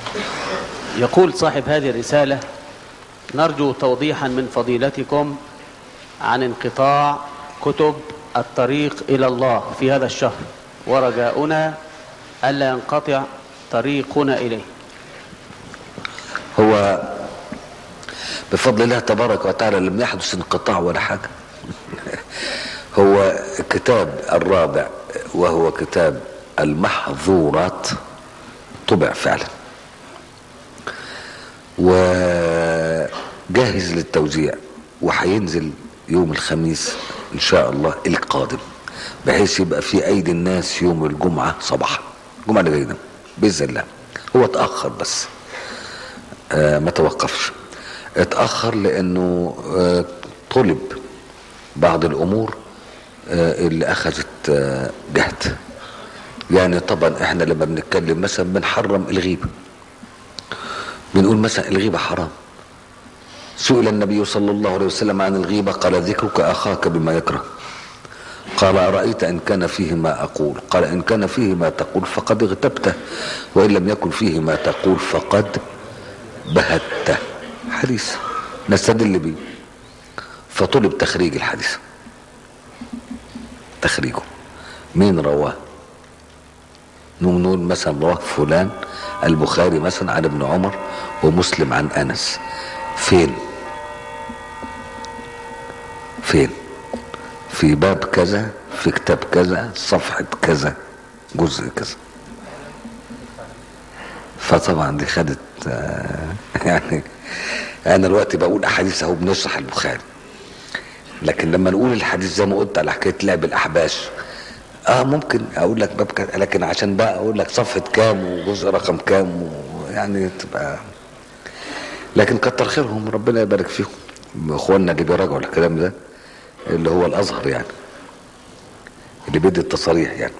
يقول صاحب هذه الرسالة نرجو توضيحا من فضيلتكم عن انقطاع كتب الطريق إلى الله في هذا الشهر ورجاؤنا ألا ينقطع طريقنا إليه هو بفضل الله تبارك وتعالى لم يحدث انقطاع ولا حاجة هو الكتاب الرابع وهو كتاب المحظورات طبع فعلا وجاهز للتوزيع وهينزل يوم الخميس ان شاء الله القادم بحيث يبقى في ايدي الناس يوم الجمعة صباحا الجمعة اللي جاية ده باذن الله هو اتأخر بس آه ما توقفش اتأخر لانه آه طلب بعض الامور آه اللي اخذت آه جهد يعني طبعا احنا لما بنتكلم مثلا بنحرم الغيبة بنقول مثلا الغيبة حرام سئل النبي صلى الله عليه وسلم عن الغيبة قال ذكرك أخاك بما يكره قال أرأيت إن كان فيه ما أقول قال إن كان فيه ما تقول فقد اغتبته وإن لم يكن فيه ما تقول فقد بهته حديث نستدل به فطلب تخريج الحديث تخريجه مين رواه نقول مثلا رواه فلان البخاري مثلا عن ابن عمر ومسلم عن انس فين فين في باب كذا في كتاب كذا صفحة كذا جزء كذا فطبعا دي خدت يعني انا دلوقتي بقول احاديث اهو بنشرح البخاري لكن لما نقول الحديث زي ما قلت على حكايه لعب الاحباش اه ممكن اقول لك باب كذا لكن عشان بقى اقول لك صفحه كام وجزء رقم كام يعني تبقى لكن كتر خيرهم ربنا يبارك فيهم اخواننا اللي بيراجعوا الكلام ده اللي هو الازهر يعني اللي بيدي التصاريح يعني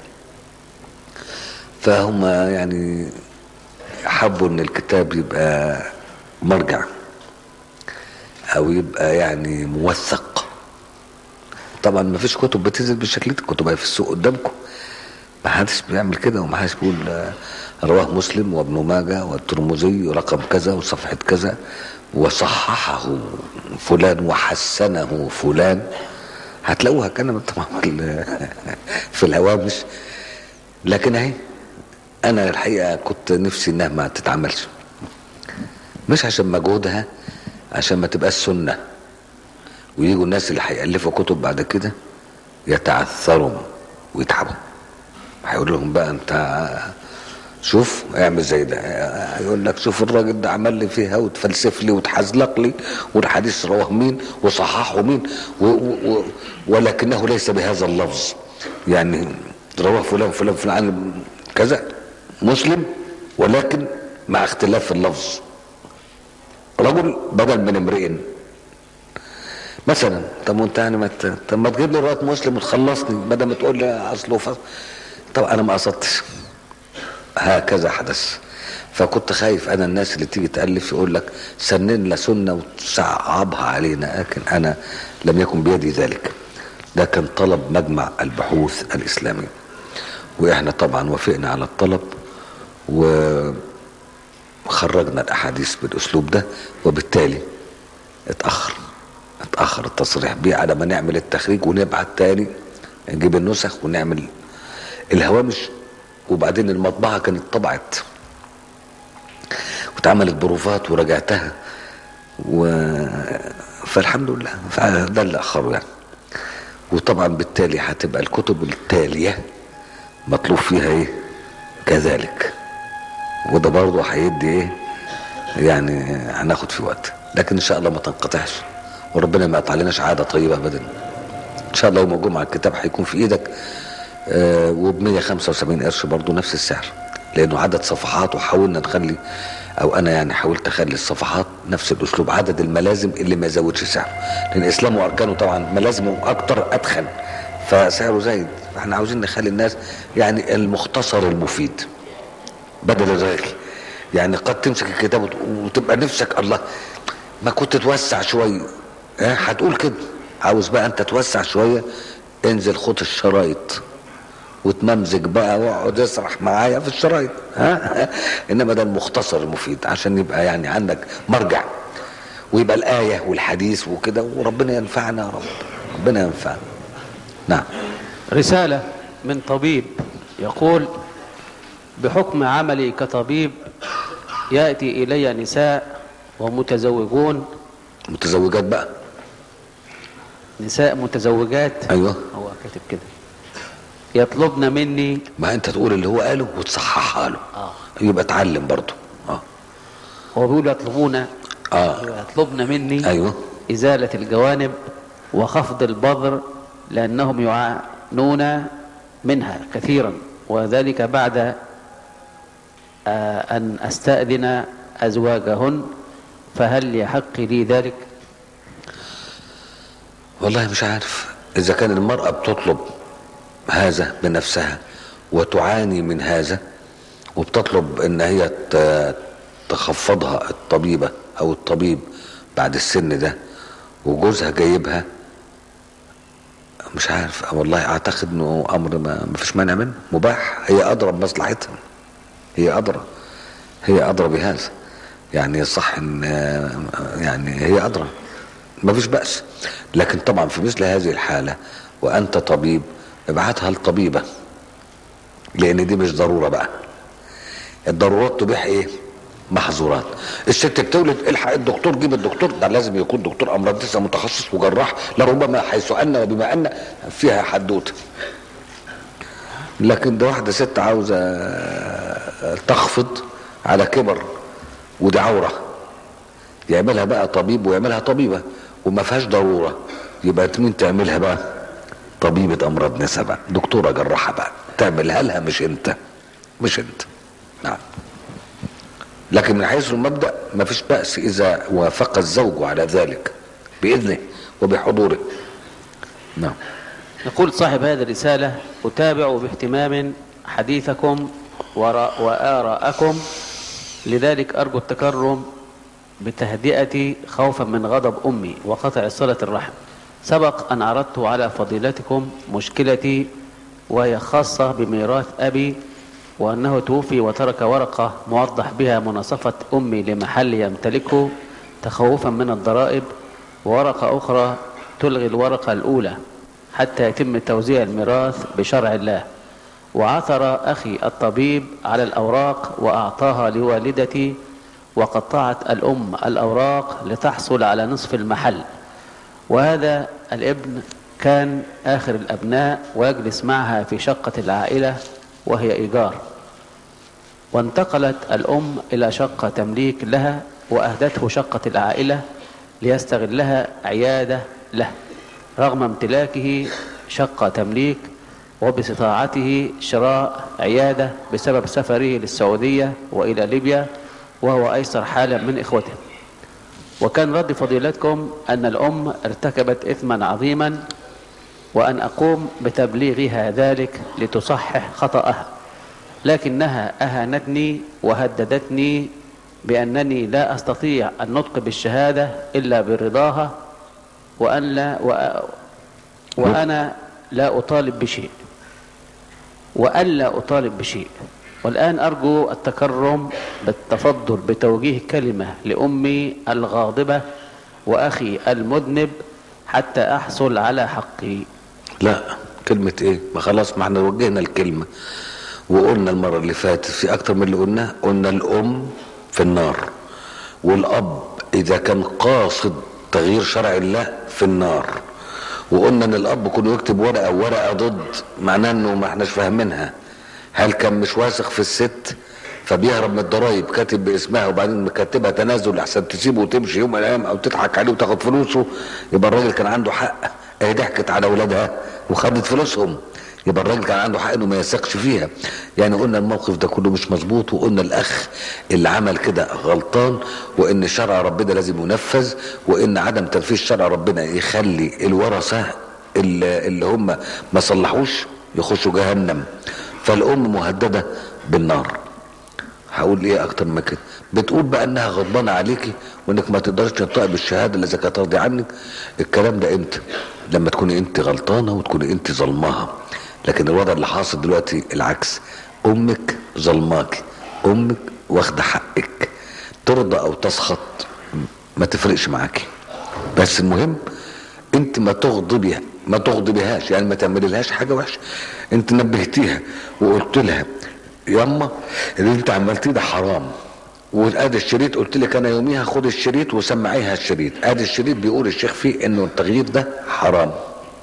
فهم يعني حبوا ان الكتاب يبقى مرجع او يبقى يعني موثق طبعا ما فيش كتب بتنزل بالشكل ده الكتب في السوق قدامكم ما حدش بيعمل كده وما حدش بيقول رواه مسلم وابن ماجه والترمذي رقم كذا وصفحه كذا وصححه فلان وحسنه فلان هتلاقوها كان طبعا في الهوامش لكن اهي انا الحقيقه كنت نفسي انها ما تتعملش مش عشان مجهودها عشان ما تبقاش سنه ويجوا الناس اللي هيألفوا كتب بعد كده يتعثروا ويتعبوا هيقول لهم بقى انت شوف اعمل زي ده يقول لك شوف الراجل ده عمل لي فيها وتفلسف لي وتحزلق لي والحديث رواه مين وصححه مين و و ولكنه ليس بهذا اللفظ يعني رواه فلان فلان فلان كذا مسلم ولكن مع اختلاف اللفظ رجل بدل من امرئ مثلا طب وانت يعني ما طب ما تجيب لي روايه مسلم وتخلصني بدل ما تقول لي اصله فصل طب انا ما قصدتش هكذا حدث فكنت خايف انا الناس اللي تيجي تالف يقول لك سنن لنا سنه وتصعبها علينا لكن انا لم يكن بيدي ذلك ده كان طلب مجمع البحوث الاسلامي واحنا طبعا وافقنا على الطلب وخرجنا الاحاديث بالاسلوب ده وبالتالي اتاخر اتاخر التصريح بيه على ما نعمل التخريج ونبعت تاني نجيب النسخ ونعمل الهوامش وبعدين المطبعه كانت طبعت واتعملت بروفات وراجعتها و... فالحمد لله فده اللي اخره يعني وطبعا بالتالي هتبقى الكتب التاليه مطلوب فيها ايه كذلك وده برضه هيدي ايه يعني هناخد في وقت لكن ان شاء الله ما تنقطعش وربنا ما يقطع عاده طيبه ابدا ان شاء الله يوم الجمعه الكتاب هيكون في ايدك آه وب 175 قرش برضه نفس السعر لانه عدد صفحات وحاولنا نخلي او انا يعني حاولت اخلي الصفحات نفس الاسلوب عدد الملازم اللي ما يزودش سعره لان الاسلام واركانه طبعا ملازمه اكتر اتخن فسعره زايد فاحنا عاوزين نخلي الناس يعني المختصر المفيد بدل الراكي يعني قد تمسك الكتاب وتبقى نفسك الله ما كنت توسع شويه ها هتقول كده عاوز بقى انت توسع شويه انزل خد الشرايط وتممزج بقى واقعد اسرح معايا في الشرايط ها انما ده المختصر المفيد عشان يبقى يعني عندك مرجع ويبقى الايه والحديث وكده وربنا ينفعنا يا رب ربنا ينفعنا نعم رسالة من طبيب يقول بحكم عملي كطبيب يأتي إلي نساء ومتزوجون متزوجات بقى نساء متزوجات ايوه هو كاتب كده يطلبن مني ما انت تقول اللي هو قاله وتصححها له آه. يبقى اتعلم برضه اه هو بيقول يطلبون اه يطلبن مني ايوه إزالة الجوانب وخفض البذر لأنهم يعانون منها كثيرا وذلك بعد آه، أن أستأذن أزواجهن فهل يحق لي ذلك والله مش عارف اذا كان المرأة بتطلب هذا بنفسها وتعاني من هذا وبتطلب ان هي ت- تخفضها الطبيبة او الطبيب بعد السن ده وجوزها جايبها مش عارف والله اعتقد انه امر ما ما فيش مانع منه مباح هي ادرى بمصلحتها هي ادرى هي ادرى بهذا يعني صح ان يعني هي ادرى ما فيش بأس لكن طبعا في مثل هذه الحالة وأنت طبيب ابعتها لطبيبة لأن دي مش ضرورة بقى الضرورات تبيح إيه؟ محظورات الست بتولد الحق الدكتور جيب الدكتور ده لازم يكون دكتور امراض لسه متخصص وجراح لربما حيث ان وبما ان فيها حدوته لكن ده واحده ست عاوزه تخفض على كبر ودي عوره يعملها بقى طبيب ويعملها طبيبه وما فيهاش ضروره يبقى مين تعملها بقى طبيبه امراض نساء بقى دكتوره جراحه بقى تعملها لها مش انت مش انت نعم لكن من حيث المبدا ما فيش باس اذا وافق الزوج على ذلك باذنه وبحضوره نعم يقول صاحب هذه الرسالة أتابع باهتمام حديثكم ورا- وآراءكم لذلك أرجو التكرم بتهدئتي خوفا من غضب أمي وقطع صلة الرحم سبق أن عرضت على فضيلتكم مشكلتي وهي خاصة بميراث أبي وأنه توفي وترك ورقة موضح بها مناصفة أمي لمحل يمتلكه تخوفا من الضرائب وورقة أخرى تلغي الورقة الأولى حتى يتم توزيع الميراث بشرع الله وعثر أخي الطبيب على الأوراق وأعطاها لوالدتي وقطعت الأم الأوراق لتحصل على نصف المحل وهذا الابن كان آخر الأبناء ويجلس معها في شقة العائلة وهي إيجار وانتقلت الأم إلى شقة تمليك لها وأهدته شقة العائلة ليستغلها عيادة له رغم امتلاكه شقة تمليك وباستطاعته شراء عيادة بسبب سفره للسعودية وإلى ليبيا وهو أيسر حالا من إخوته وكان رد فضيلتكم أن الأم ارتكبت إثما عظيما وأن أقوم بتبليغها ذلك لتصحح خطأها لكنها أهانتني وهددتني بأنني لا أستطيع النطق بالشهادة إلا برضاها وأن لا وأ- وأنا لا أطالب بشيء وألا أطالب بشيء والآن أرجو التكرم بالتفضل بتوجيه كلمة لأمي الغاضبة وأخي المذنب حتى أحصل على حقي لا كلمة ايه ما خلاص ما احنا وجهنا الكلمة وقلنا المرة اللي فاتت في اكتر من اللي قلناه قلنا الام في النار والاب اذا كان قاصد تغيير شرع الله في النار وقلنا ان الاب كله يكتب ورقة ورقة ضد معناه انه ما احناش فاهمينها هل كان مش واثق في الست فبيهرب من الضرايب كاتب باسمها وبعدين مكتبها تنازل احسن تسيبه وتمشي يوم من الايام او تضحك عليه وتاخد فلوسه يبقى الراجل كان عنده حق هي ضحكت على اولادها وخدت فلوسهم يبقى الراجل كان عنده حق انه ما يثقش فيها يعني قلنا الموقف ده كله مش مظبوط وقلنا الاخ اللي عمل كده غلطان وان شرع ربنا لازم ينفذ وان عدم تنفيذ شرع ربنا يخلي الورثه اللي, اللي هم ما صلحوش يخشوا جهنم فالام مهدده بالنار هقول ايه اكتر من كده بتقول بقى انها غضبانه عليكي وانك ما تقدرش تنطقي بالشهاده اللي اذا كانت راضيه عنك الكلام ده امتى لما تكوني انت غلطانه وتكوني انت ظلماها لكن الوضع اللي حاصل دلوقتي العكس امك ظلماك امك واخده حقك ترضى او تسخط ما تفرقش معاكي بس المهم انت ما تغضبيها ما تغضبيهاش يعني ما تعملي لهاش حاجه وحشه انت نبهتيها وقلت لها ياما اللي انت عملتيه ده حرام وادي الشريط قلت لك انا يوميها خد الشريط وسمعيها الشريط ادي الشريط بيقول الشيخ فيه انه التغيير ده حرام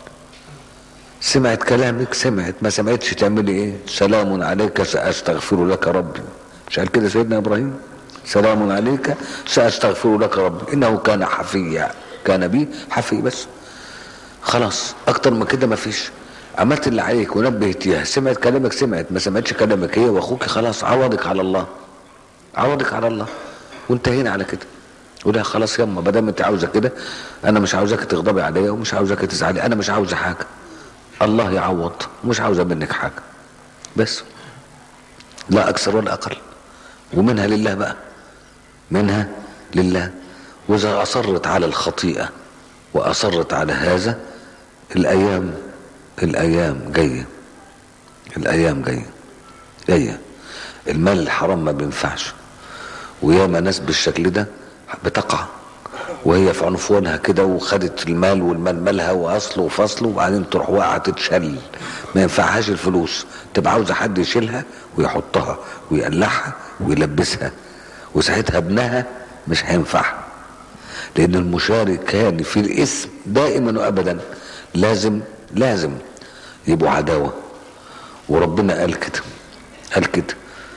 سمعت كلامك سمعت ما سمعتش تعملي ايه سلام عليك ساستغفر لك ربي مش قال كده سيدنا ابراهيم سلام عليك ساستغفر لك ربي انه كان حفيا كان بي حفي بس خلاص اكتر من كده مفيش عملت اللي عليك ونبهتيها سمعت كلامك سمعت ما سمعتش كلامك هي واخوك خلاص عوضك على الله عوضك على الله وانتهينا على كده ولا خلاص يما ما دام انت عاوزه كده انا مش عاوزاك تغضبي عليا ومش عاوزاك تزعلي انا مش عاوزه حاجه الله يعوض مش عاوزه منك حاجه بس لا اكثر ولا اقل ومنها لله بقى منها لله واذا اصرت على الخطيئه واصرت على هذا الايام الايام جايه الايام جايه جايه المال الحرام ما بينفعش وياما ناس بالشكل ده بتقع وهي في عنفوانها كده وخدت المال والمال مالها واصله وفصله وبعدين تروح واقعه تتشل ما ينفعهاش الفلوس تبقى عاوزه حد يشيلها ويحطها ويقلعها ويلبسها وساعتها ابنها مش هينفعها لان المشاركان في الاسم دائما وابدا لازم لازم يبقوا عداوه وربنا قال كده قال كده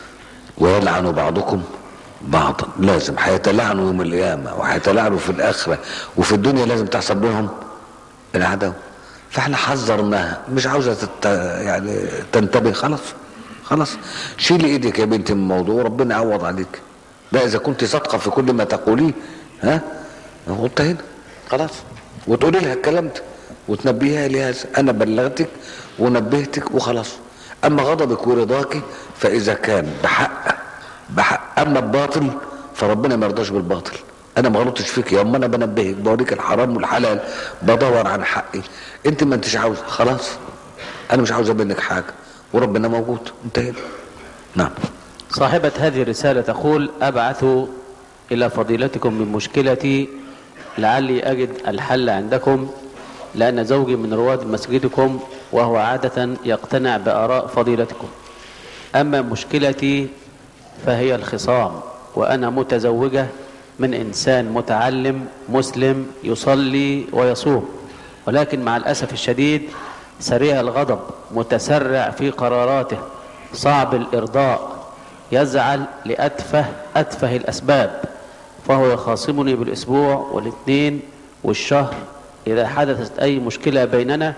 ويلعن بعضكم بعضا لازم هيتلعنوا يوم القيامة وهيتلعنوا في الآخرة وفي الدنيا لازم تحصل بينهم العداوة فاحنا حذرناها مش عاوزة تت... يعني تنتبه خلاص خلاص شيلي ايدك يا بنتي من الموضوع وربنا يعوض عليك ده اذا كنت صادقة في كل ما تقوليه ها انتهينا خلاص وتقولي لها الكلام ده وتنبهيها لهذا انا بلغتك ونبهتك وخلاص اما غضبك ورضاك فاذا كان بحق بحق اما الباطل فربنا ما يرضاش بالباطل انا ما غلطتش فيك يا اما انا بنبهك بوريك الحرام والحلال بدور عن حقي انت ما انتش عاوز خلاص انا مش عاوز منك حاجه وربنا موجود انتهينا نعم صاحبة هذه الرسالة تقول أبعث إلى فضيلتكم من مشكلتي لعلي أجد الحل عندكم لأن زوجي من رواد مسجدكم وهو عادة يقتنع بآراء فضيلتكم أما مشكلتي فهي الخصام وأنا متزوجة من إنسان متعلم مسلم يصلي ويصوم ولكن مع الأسف الشديد سريع الغضب متسرع في قراراته صعب الإرضاء يزعل لأتفه أتفه الأسباب فهو يخاصمني بالأسبوع والاثنين والشهر إذا حدثت أي مشكلة بيننا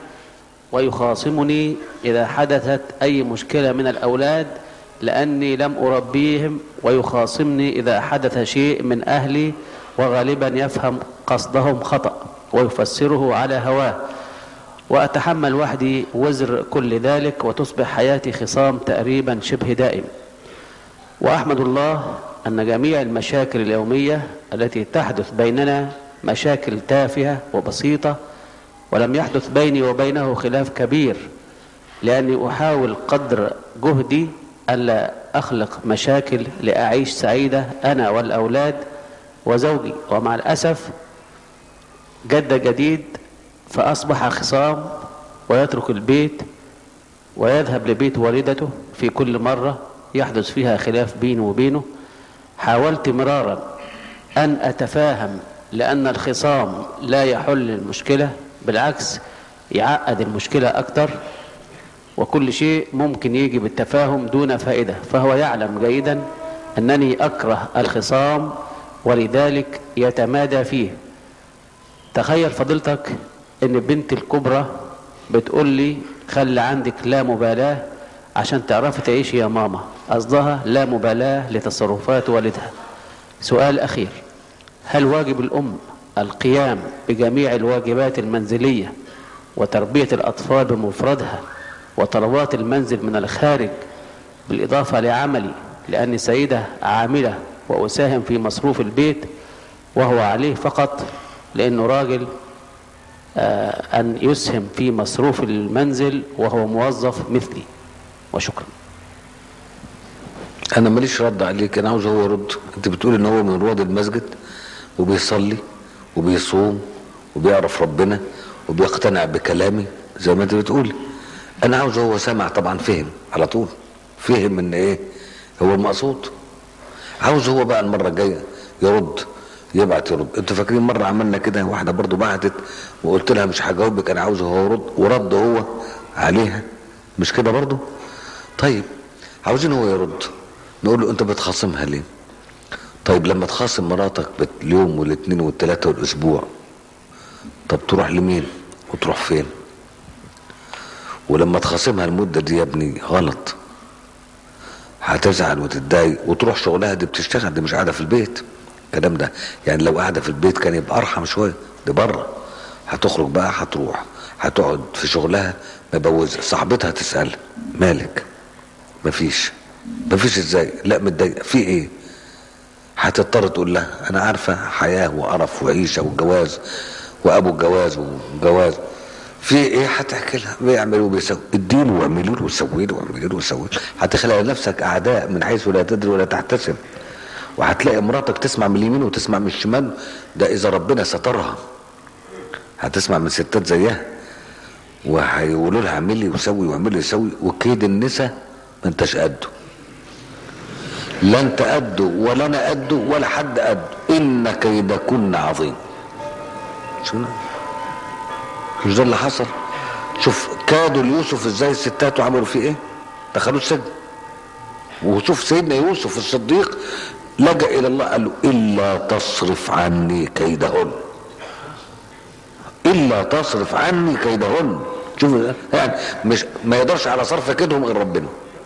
ويخاصمني إذا حدثت أي مشكلة من الأولاد لأني لم أربيهم ويخاصمني إذا حدث شيء من أهلي وغالبا يفهم قصدهم خطأ ويفسره على هواه وأتحمل وحدي وزر كل ذلك وتصبح حياتي خصام تقريبا شبه دائم وأحمد الله أن جميع المشاكل اليومية التي تحدث بيننا مشاكل تافهة وبسيطة ولم يحدث بيني وبينه خلاف كبير لأني أحاول قدر جهدي ألا أخلق مشاكل لأعيش سعيدة أنا والأولاد وزوجي ومع الأسف جد جديد فأصبح خصام ويترك البيت ويذهب لبيت والدته في كل مرة يحدث فيها خلاف بينه وبينه حاولت مرارا أن أتفاهم لأن الخصام لا يحل المشكلة بالعكس يعقد المشكلة أكتر وكل شيء ممكن يجي بالتفاهم دون فائدة فهو يعلم جيدا أنني أكره الخصام ولذلك يتمادى فيه تخيل فضيلتك أن بنت الكبرى بتقول لي خلي عندك لا مبالاة عشان تعرفي تعيشي يا ماما قصدها لا مبالاة لتصرفات والدها سؤال أخير هل واجب الأم القيام بجميع الواجبات المنزلية وتربية الأطفال بمفردها وطلبات المنزل من الخارج بالإضافة لعملي لأني سيدة عاملة وأساهم في مصروف البيت وهو عليه فقط لأنه راجل آه، أن يسهم في مصروف المنزل وهو موظف مثلي وشكرا انا ماليش رد عليك انا عاوز هو يرد انت بتقول ان هو من رواد المسجد وبيصلي وبيصوم وبيعرف ربنا وبيقتنع بكلامي زي ما انت بتقول انا عاوز هو سامع طبعا فهم على طول فهم ان ايه هو المقصود عاوز هو بقى المره الجايه يرد يبعت يرد انتوا فاكرين مره عملنا كده واحده برضو بعتت وقلت لها مش هجاوبك انا عاوز هو يرد ورد هو عليها مش كده برضو طيب عاوزين هو يرد نقول له انت بتخاصمها ليه طيب لما تخاصم مراتك اليوم والاثنين والثلاثه والاسبوع طب تروح لمين وتروح فين ولما تخاصمها المده دي يا ابني غلط هتزعل وتتضايق وتروح شغلها دي بتشتغل دي مش قاعده في البيت الكلام ده يعني لو قاعده في البيت كان يبقى ارحم شويه دي بره هتخرج بقى هتروح هتقعد في شغلها مبوزه صاحبتها تسال مالك مفيش مفيش ازاي لا متضايقه في ايه هتضطر تقول لها انا عارفه حياه وقرف وعيشه وجواز وابو الجواز وجواز في ايه هتحكي لها بيعمل وبيسوي اديله واعملي له وسوي له واعملي له وسوي له هتخلق لنفسك اعداء من حيث لا تدري ولا تحتسب وهتلاقي مراتك تسمع من اليمين وتسمع من الشمال ده اذا ربنا سترها هتسمع من ستات زيها وهيقولوا لها اعملي وسوي واعملي وسوي وكيد النساء ما انتش قده لا انت قده ولا انا قده ولا حد قده ان كيدكن عظيم شو مش ده اللي حصل شوف كادوا ليوسف ازاي الستات وعملوا فيه ايه دخلوه السجن وشوف سيدنا يوسف الصديق لجأ الى الله قال له الا تصرف عني كيدهن الا تصرف عني كيدهن شوف يعني مش ما يقدرش على صرف كيدهم غير ربنا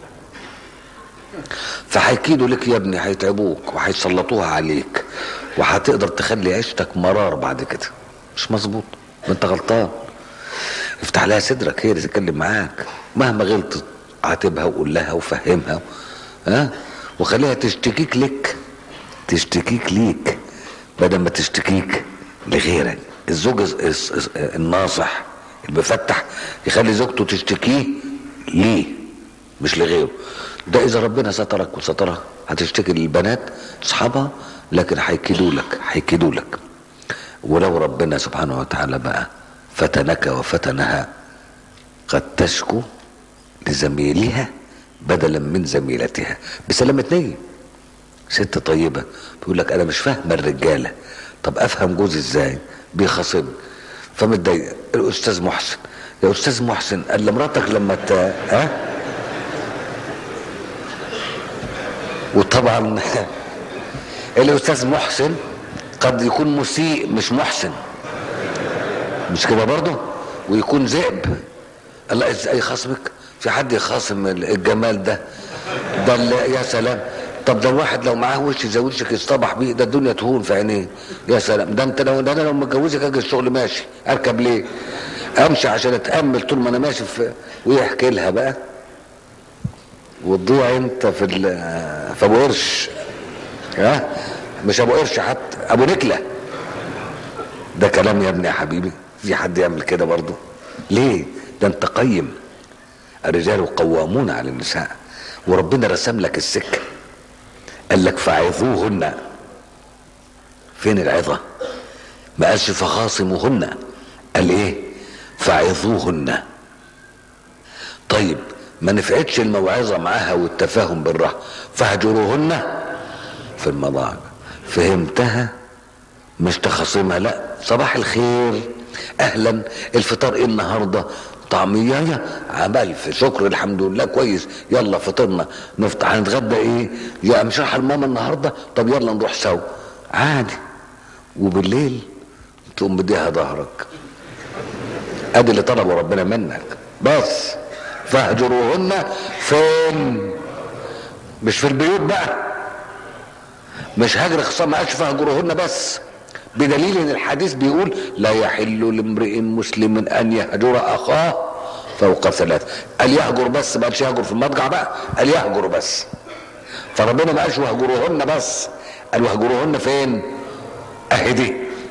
فهيكيدوا لك يا ابني هيتعبوك وهيسلطوها عليك وهتقدر تخلي عيشتك مرار بعد كده مش مظبوط ما انت غلطان افتح لها صدرك هي اللي تتكلم معاك مهما غلطت عاتبها وقول لها وفهمها ها وخليها تشتكيك لك تشتكيك ليك بدل ما تشتكيك لغيرك الزوج الناصح المفتح يخلي زوجته تشتكيه ليه مش لغيره ده اذا ربنا سترك وسترها هتشتكي للبنات اصحابها لكن هيكيدوا لك هيكيدوا لك ولو ربنا سبحانه وتعالى بقى فتنك وفتنها قد تشكو لزميلها بدلا من زميلتها بسلامة نية ست طيبة بيقول لك انا مش فاهمة الرجالة طب افهم جوزي ازاي بيخاصمني فمتضايق الاستاذ محسن يا استاذ محسن قال لمراتك لما ت... ها وطبعا الاستاذ محسن قد يكون مسيء مش محسن مش كده برضه ويكون ذئب الله ازاي خصمك في حد يخاصم الجمال ده ده يا سلام طب ده الواحد لو معاه وش زي وشك يصطبح بيه ده الدنيا تهون في عينيه يا سلام ده انت لو ده انا لو متجوزك اجي الشغل ماشي اركب ليه امشي عشان اتامل طول ما انا ماشي في ويحكي لها بقى وتضيع انت في في ابو قرش ها مش ابو قرش حتى ابو نكله ده كلام يا ابني يا حبيبي في حد يعمل كده برضه ليه ده انت قيم الرجال قوامون على النساء وربنا رسم لك السكه قال لك فعظوهن فين العظه ما قالش فخاصموهن قال ايه فعظوهن طيب ما نفعتش الموعظه معاها والتفاهم بالراحه فاهجروهن في المضاجع فهمتها مش تخاصمها لا صباح الخير اهلا الفطار ايه النهارده طعمية عمل في شكر الحمد لله كويس يلا فطرنا نفطر هنتغدى ايه يا مش رايحه لماما النهارده طب يلا نروح سوا عادي وبالليل تقوم مديها ظهرك ادي اللي طلبه ربنا منك بس فاهجروهن فين مش في البيوت بقى مش هجر خصام ما قالش فاهجروهن بس بدليل ان الحديث بيقول لا يحل لامرئ مسلم ان يهجر اخاه فوق ثلاث قال يهجر بس ما قالش يهجر في المضجع بقى قال يهجر بس فربنا ما قالش واهجروهن بس قال واهجروهن فين اهي دي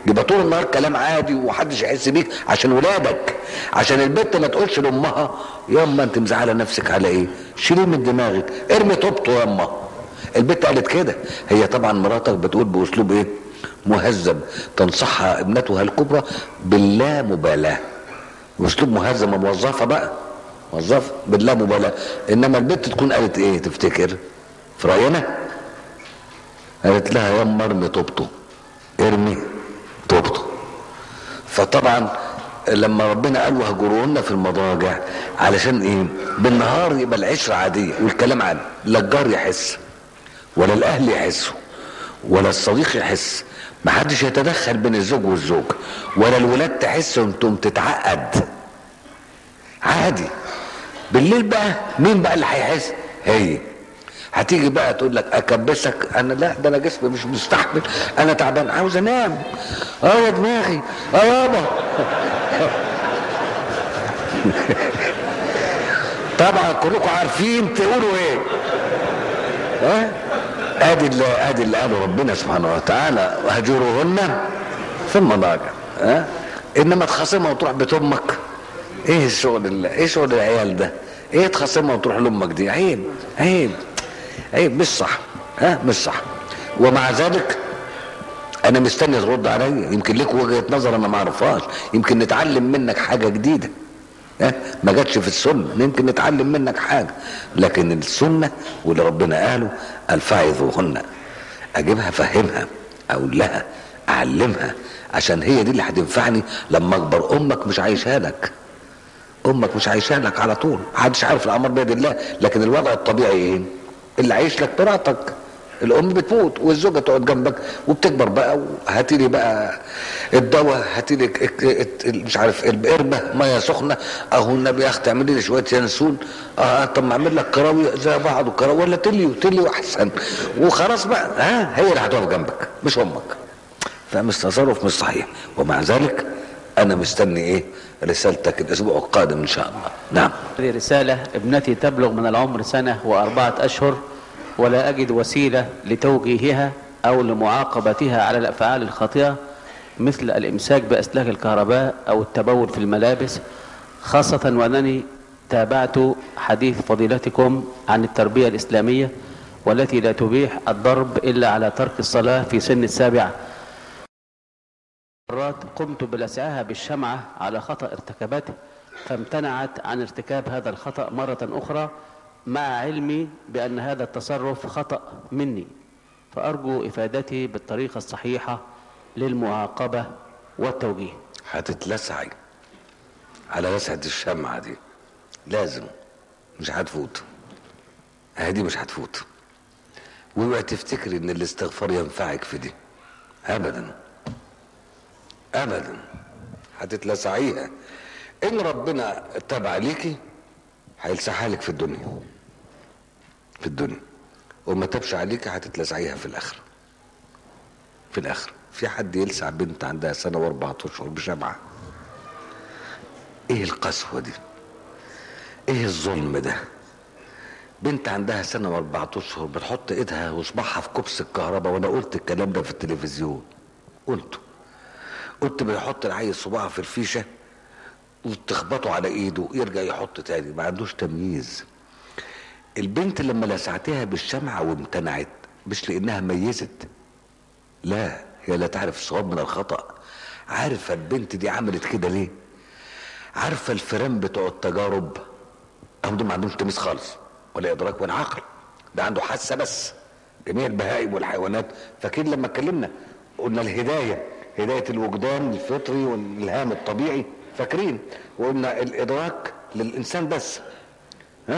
يبقى طول النهار كلام عادي ومحدش يحس بيك عشان ولادك عشان البنت ما تقولش لامها ياما انت مزعله نفسك على ايه شيليه من دماغك ارمي طوبته ياما البنت قالت كده هي طبعا مراتك بتقول باسلوب ايه مهذب تنصحها ابنتها الكبرى باللامبالاه اسلوب مهذب موظفه بقى موظفه باللامبالاه انما البنت تكون قالت ايه تفتكر في راينا قالت لها ياما ارمي طوبته ارمي طوبته فطبعا لما ربنا قال وهجروهن في المضاجع علشان ايه بالنهار يبقى العشرة عادية والكلام عادي لا الجار يحس ولا الاهل يحسوا ولا الصديق يحس ما حدش يتدخل بين الزوج والزوج ولا الولاد تحس وانتم تتعقد عادي بالليل بقى مين بقى اللي هيحس هي هتيجي بقى تقول لك اكبسك انا لا ده انا جسمي مش مستحمل انا تعبان عاوز انام اه يا دماغي اه يابا طبعا كلكم عارفين تقولوا ايه ها ادي اللي ادي اللي قاله ربنا سبحانه وتعالى وهجروهن في المضاجع ها انما تخاصمها وتروح بيت امك ايه الشغل اللي ايه شغل العيال ده ايه تخاصمها وتروح لامك دي عيب عيب عيب مش صح ها مش صح ومع ذلك انا مستني ترد عليا يمكن لك وجهه نظر انا ما اعرفهاش يمكن نتعلم منك حاجه جديده ها ما جاتش في السنه يمكن نتعلم منك حاجه لكن السنه واللي ربنا قاله الفاعظوهن اجيبها افهمها اقول لها اعلمها عشان هي دي اللي هتنفعني لما اكبر امك مش عايشها لك امك مش عايشها لك على طول محدش عارف الامر بيد الله لكن الوضع الطبيعي ايه اللي عايش لك مراتك الام بتموت والزوجه تقعد جنبك وبتكبر بقى وهاتي لي بقى الدواء هاتي لي مش عارف القربه ميه سخنه اهو النبي يا اختي اعملي لي شويه ينسون اه طب ما اعمل لك كراوي زي بعض وكراوي ولا تليو تليو احسن وخلاص بقى ها هي اللي هتقف جنبك مش امك فمش تصرف مش صحيح ومع ذلك انا مستني ايه رسالتك الاسبوع القادم ان شاء الله نعم هذه رسالة ابنتي تبلغ من العمر سنة وأربعة أشهر ولا أجد وسيلة لتوجيهها أو لمعاقبتها على الأفعال الخاطئة مثل الإمساك بأسلاك الكهرباء أو التبول في الملابس خاصة وأنني تابعت حديث فضيلتكم عن التربية الإسلامية والتي لا تبيح الضرب إلا على ترك الصلاة في سن السابعة مرات قمت بلسعها بالشمعة على خطأ ارتكبته فامتنعت عن ارتكاب هذا الخطأ مرة أخرى مع علمي بأن هذا التصرف خطأ مني فأرجو إفادتي بالطريقة الصحيحة للمعاقبة والتوجيه هتتلسعي على لسعة الشمعة دي لازم مش هتفوت اهي دي مش هتفوت واوعي تفتكري ان الاستغفار ينفعك في دي ابدا ابدا هتتلسعيها ان ربنا تاب عليكي هيلسعها لك في الدنيا في الدنيا وما تابش عليكي هتتلسعيها في الاخره في الاخره في حد يلسع بنت عندها سنه واربعة اشهر بشمعه ايه القسوه دي ايه الظلم ده بنت عندها سنه واربعة اشهر بتحط ايدها وصباعها في كبس الكهرباء وانا قلت الكلام ده في التلفزيون قلته قلت بيحط العيل صباعه في الفيشه وتخبطه على ايده يرجع يحط تاني ما عندوش تمييز البنت لما لسعتها بالشمعة وامتنعت مش لانها ميزت لا هي لا تعرف الصواب من الخطأ عارفة البنت دي عملت كده ليه عارفة الفيران بتوع التجارب هم دول ما عندهمش تمييز خالص ولا ادراك ولا عقل ده عنده حاسة بس جميع البهائم والحيوانات فاكرين لما اتكلمنا قلنا الهداية هداية الوجدان الفطري والإلهام الطبيعي فاكرين وقلنا الإدراك للإنسان بس ها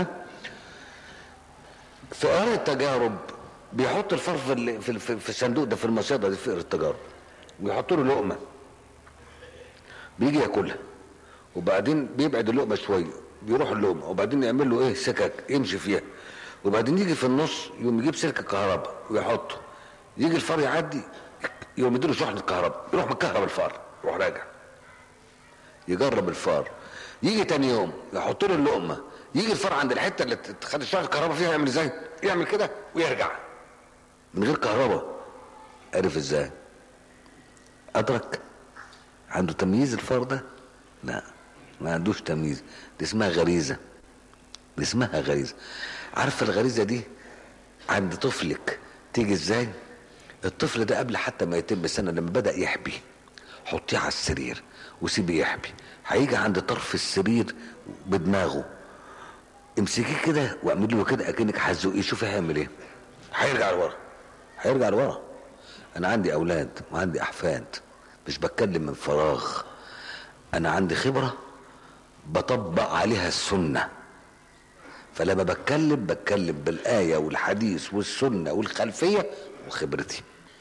في قرار التجارب بيحط الفرف في ال- في في- في الصندوق ده في المصيدة دي في قرار التجارب ويحط له لقمة بيجي ياكلها وبعدين بيبعد اللقمة شوية بيروح اللقمة وبعدين يعمل له ايه سكك يمشي فيها وبعدين يجي في النص يقوم يجيب سلك كهرباء ويحطه يجي الفار يعدي يقوم يديله شحنة كهرباء يروح مكهرب الفار يروح راجع يجرب الفار يجي تاني يوم يحط له اللقمه يجي الفار عند الحته اللي خد الشحنة الكهرباء فيها يعمل ازاي؟ يعمل كده ويرجع من غير كهرباء عرف ازاي؟ ادرك عنده تمييز الفار ده لا ما عندوش تمييز دي اسمها غريزه دي اسمها غريزه عارفه الغريزه دي عند طفلك تيجي ازاي الطفل ده قبل حتى ما يتم سنه لما بدا يحبي حطيه على السرير وسيبيه يحبي هيجي عند طرف السرير بدماغه امسكيه كده واعملي له كده اكنك هتزقيه شوفي هيعمل ايه هيرجع لورا هيرجع لورا انا عندي اولاد وعندي احفاد مش بتكلم من فراغ انا عندي خبره بطبق عليها السنه فلما بتكلم بتكلم بالايه والحديث والسنه والخلفيه وخبرتي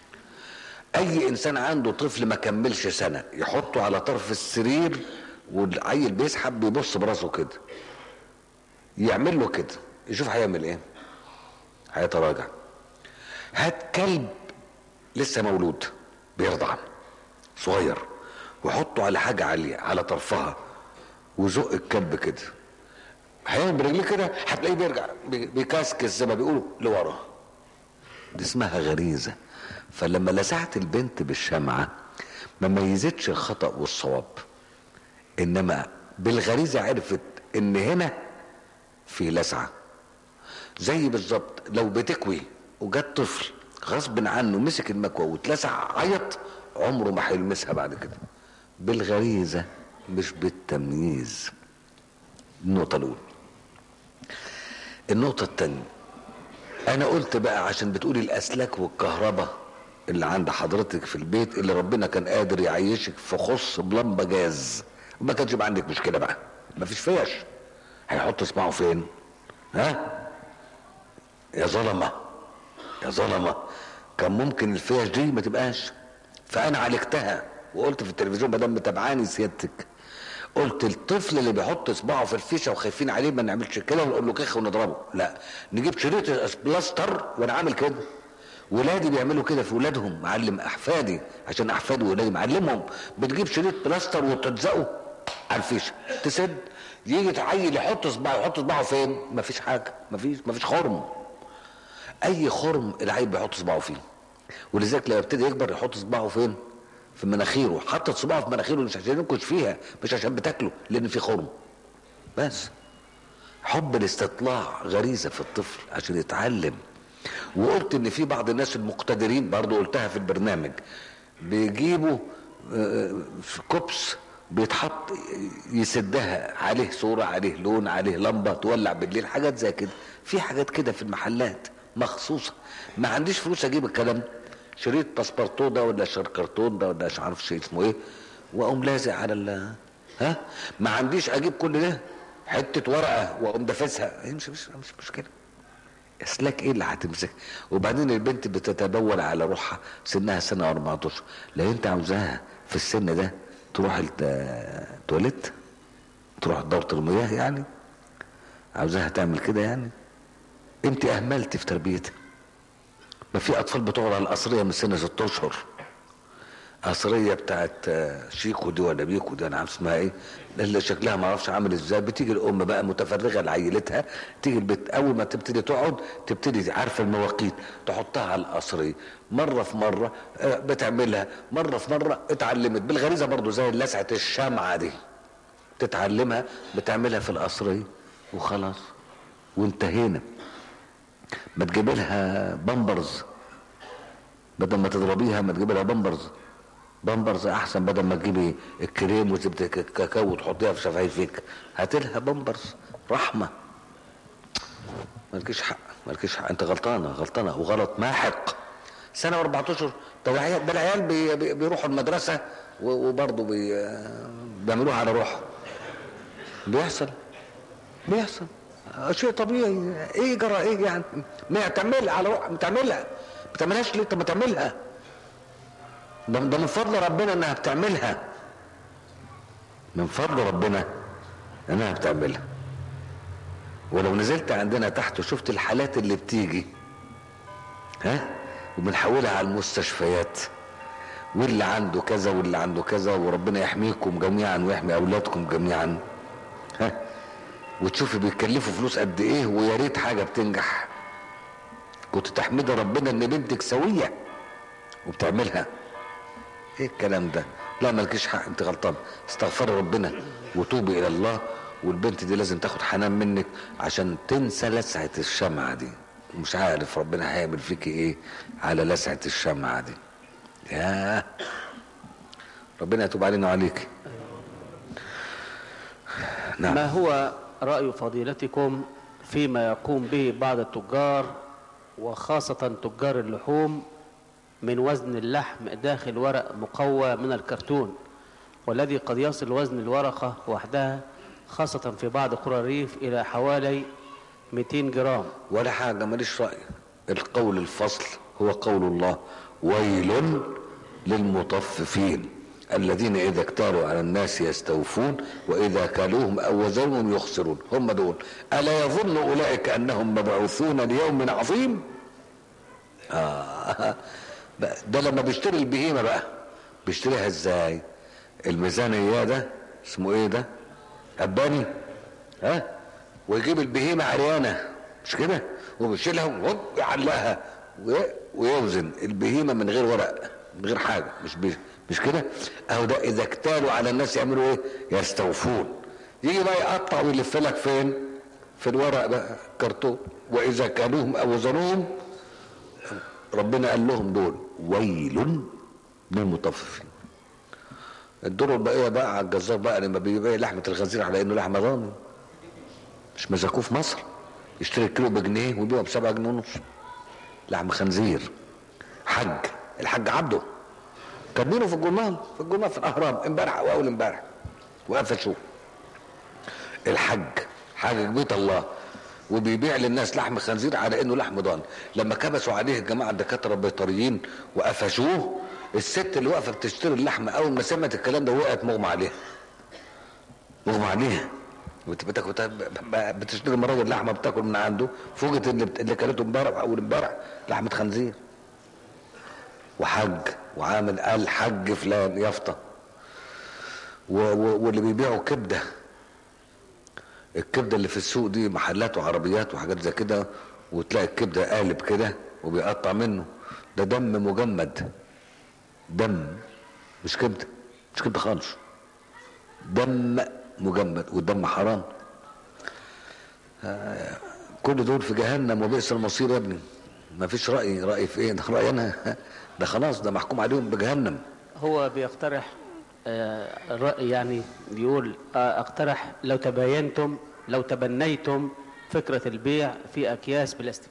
اي انسان عنده طفل ما كملش سنه يحطه على طرف السرير والعيل بيسحب بيبص براسه كده يعمل له كده يشوف هيعمل ايه هيتراجع هات كلب لسه مولود بيرضع صغير وحطه على حاجه عاليه على طرفها وزق الكلب كده هيعمل برجليه كده هتلاقيه بيرجع بي- بيكسكس زي ما بيقولوا لورا دي اسمها غريزه فلما لسعت البنت بالشمعه ما ميزتش الخطا والصواب انما بالغريزه عرفت ان هنا في لسعه زي بالظبط لو بتكوي وجت طفل غصب عنه مسك المكوى واتلسع عيط عمره ما هيلمسها بعد كده بالغريزه مش بالتمييز النقطه الاولى النقطه الثانيه انا قلت بقى عشان بتقولي الاسلاك والكهرباء اللي عند حضرتك في البيت اللي ربنا كان قادر يعيشك في خص بلمبه جاز وما كانش يبقى عندك مشكله بقى مفيش فيش هيحط صباعه فين ها يا ظلمه يا ظلمه كان ممكن الفيش دي ما تبقاش فانا عالجتها وقلت في التلفزيون ما دام متابعاني سيادتك قلت الطفل اللي بيحط صباعه في الفيشه وخايفين عليه ما نعملش كده ونقول له كخ ونضربه لا نجيب شريط بلاستر وانا عامل كده ولادي بيعملوا كده في ولادهم معلم احفادي عشان احفادي وولادي معلمهم بتجيب شريط بلاستر وتلزقه على الفيشه تسد يجي تعيل يحط صباعه يحط صباعه فين مفيش حاجه مفيش مفيش خرم اي خرم العيل بيحط صباعه فيه ولذلك لما يبتدي يكبر يحط صباعه فين في مناخيره حطت صباعه في مناخيره مش عشان ينكش فيها مش عشان بتاكله لان في خرم بس حب الاستطلاع غريزه في الطفل عشان يتعلم وقلت ان في بعض الناس المقتدرين برضو قلتها في البرنامج بيجيبوا آه، في كوبس بيتحط يسدها عليه صورة عليه لون عليه لمبة تولع بالليل حاجات زي كده في حاجات كده في المحلات مخصوصة ما عنديش فلوس اجيب الكلام ده. شريط باسبورتو ده ولا شركرتون ده ولا مش عارف شيء اسمه ايه واقوم لازق على ال ها ما عنديش اجيب كل ده حته ورقه واقوم دافسها إيه مش مش مش مشكله اسلاك ايه اللي هتمسك وبعدين البنت بتتبول على روحها سنها سنه 14 لو انت عاوزاها في السن ده تروح التواليت تروح دورة المياه يعني عاوزاها تعمل كده يعني انت اهملت في تربيتها ما في اطفال بتقعد على القصريه من سن ست اشهر قصريه بتاعت آه، شيكو دي ولا بيكو دي انا عارف اسمها ايه اللي شكلها ما اعرفش عامل ازاي بتيجي الام بقى متفرغه لعيلتها تيجي البيت اول ما تبتدي تقعد تبتدي عارفه المواقيت تحطها على القصريه مره في مره آه، بتعملها مره في مره اتعلمت بالغريزه برضو زي لسعه الشمعه دي تتعلمها بتعملها في القصريه وخلاص وانتهينا ما تجيب لها بامبرز بدل ما تضربيها ما تجيب لها بامبرز بامبرز احسن بدل ما تجيبي الكريم وزبده الكاكاو وتحطيها في شفايفك هات لها بامبرز رحمه مالكيش حق مالكيش حق انت غلطانه غلطانه وغلط ماحق سنه و14 اشهر ده العيال ده العيال بي بي بيروحوا المدرسه و- وبرضه بي بيعملوها على روحهم بيحصل بيحصل آه، شيء طبيعي ايه جرى ايه يعني ما تعملها على روح بتعملها ما بتعملهاش ليه طب ما تعملها ده ده من فضل ربنا انها بتعملها من فضل ربنا انها بتعملها ولو نزلت عندنا تحت وشفت الحالات اللي بتيجي ها وبنحولها على المستشفيات واللي عنده كذا واللي عنده كذا وربنا يحميكم جميعا ويحمي اولادكم جميعا ها وتشوفي بيتكلفوا فلوس قد ايه ويا ريت حاجه بتنجح كنت تحمدي ربنا ان بنتك سويه وبتعملها ايه الكلام ده لا مالكيش حق انت غلطان استغفري ربنا وتوبي الى الله والبنت دي لازم تاخد حنان منك عشان تنسى لسعة الشمعة دي مش عارف ربنا هيعمل فيكي ايه على لسعة الشمعة دي يا ربنا يتوب علينا وعليك نعم ما هو رأي فضيلتكم فيما يقوم به بعض التجار وخاصة تجار اللحوم من وزن اللحم داخل ورق مقوى من الكرتون والذي قد يصل وزن الورقة وحدها خاصة في بعض قرى الريف إلى حوالي 200 جرام ولا حاجة ماليش رأي القول الفصل هو قول الله ويل للمطففين الذين إذا اكتالوا على الناس يستوفون وإذا كالوهم أو وزنهم يخسرون هم دول ألا يظن أولئك أنهم مبعوثون ليوم عظيم آه بقى ده لما بيشتري البهيمة بقى بيشتريها ازاي الميزانية ده اسمه ايه ده أباني ها ويجيب البهيمة عريانة مش كده وبيشيلها وهوب يعلقها وي- ويوزن البهيمة من غير ورق من غير حاجة مش بي مش كده اهو ده اذا اكتالوا على الناس يعملوا ايه يستوفون يجي بقى يقطع ويلف لك فين في الورق بقى كرتون واذا كانوهم او وزنوهم ربنا قال لهم دول ويل للمطففين الدور الباقيه بقى على الجزار بقى لما بيبيع لحمه الخنزير على انه لحمه ضاني مش مزاكوه في مصر يشتري الكيلو بجنيه ويبيعه بسبعة جنيه ونص لحم خنزير حج الحج عبده كاتبينه في الجورنال في الجورنال في الاهرام امبارح او اول امبارح وقفشوه الحج حاجه بيت الله وبيبيع للناس لحم خنزير على انه لحم ضان لما كبسوا عليه الجماعه الدكاتره البيطريين وقفشوه الست اللي واقفه بتشتري اللحمه اول ما سمعت الكلام ده وقعت مغمى عليها مغمى عليها بت- بتاكل بت- بتشتري مراجل اللحمه بتاكل من عنده فوجئت اللي, بت- اللي كلته امبارح اول امبارح لحمه خنزير وحج وعامل قال حج فلان يافطه و- و- واللي بيبيعوا كبده الكبده اللي في السوق دي محلات وعربيات وحاجات زي كده وتلاقي الكبده قالب كده وبيقطع منه ده دم مجمد دم مش كبده مش كبده خالص دم مجمد والدم حرام آه، كل دول في جهنم وبئس المصير يا ابني ما فيش رأي رأي في ايه ده رأي انا ده خلاص ده محكوم عليهم بجهنم هو بيقترح آه، الرأي يعني بيقول آه، اقترح لو تباينتم لو تبنيتم فكرة البيع في أكياس بلاستيك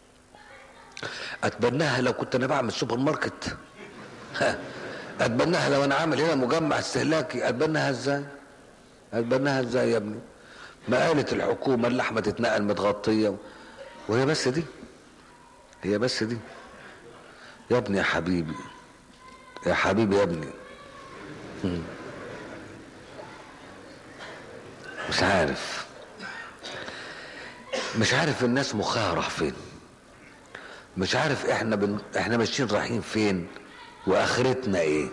اتبناها لو كنت انا بعمل سوبر ماركت ها، اتبناها لو انا عامل هنا مجمع استهلاكي اتبناها ازاي اتبناها ازاي يا ابني ما قالت الحكومه اللحمه تتنقل متغطيه وهي بس دي هي بس دي يا ابني يا حبيبي يا حبيبي يا ابني مم. مش عارف مش عارف الناس مخها راح فين مش عارف احنا بن... احنا ماشيين رايحين فين واخرتنا ايه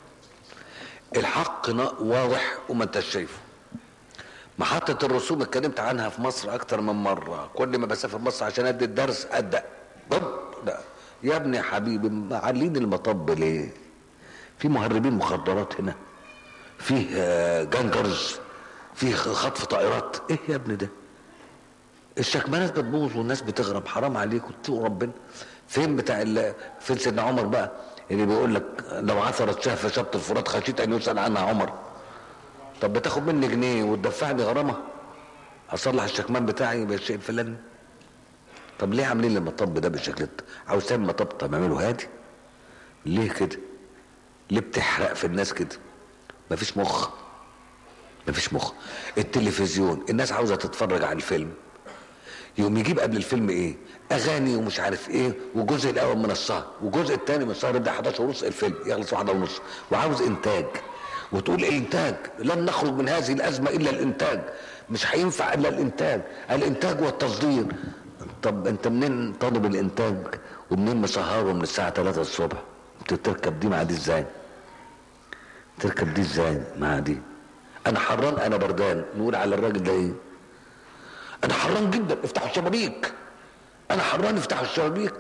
الحق نا- واضح وما انتش شايفه محطة الرسوم اتكلمت عنها في مصر اكتر من مرة كل ما بسافر مصر عشان ادي الدرس ادق ضب لا يا ابني يا حبيبي معلين المطب ليه في مهربين مخدرات هنا فيه آه، جنجرز فيه خطف طائرات ايه يا ابني ده الشكمانات بتبوظ والناس بتغرب حرام عليك وتقول ربنا فين بتاع ال... فين سيدنا عمر بقى اللي بيقول لك لو عثرت شهفة شط الفرات خشيت ان يسأل عنها عمر طب بتاخد مني جنيه وتدفعني غرامة اصلح الشكمان بتاعي بالشيء الفلاني طب ليه عاملين لي المطب ده بالشكل ده عاوز تعمل مطب طب اعمله هادي ليه كده ليه بتحرق في الناس كده مفيش مخ مفيش مخ التلفزيون الناس عاوزه تتفرج على الفيلم يقوم يجيب قبل الفيلم ايه اغاني ومش عارف ايه والجزء الاول من السهر والجزء الثاني من السهر يبدا 11 ونص الفيلم يخلص واحدة ونص وعاوز انتاج وتقول الانتاج لن نخرج من هذه الازمه الا الانتاج مش هينفع الا الانتاج الانتاج والتصدير طب انت منين طالب الانتاج ومنين مسهره من الساعه 3 الصبح انت تركب دي مع دي ازاي تركب دي ازاي مع دي انا حران انا بردان نقول على الراجل ده ايه انا حران جدا افتحوا الشبابيك انا حران افتحوا الشبابيك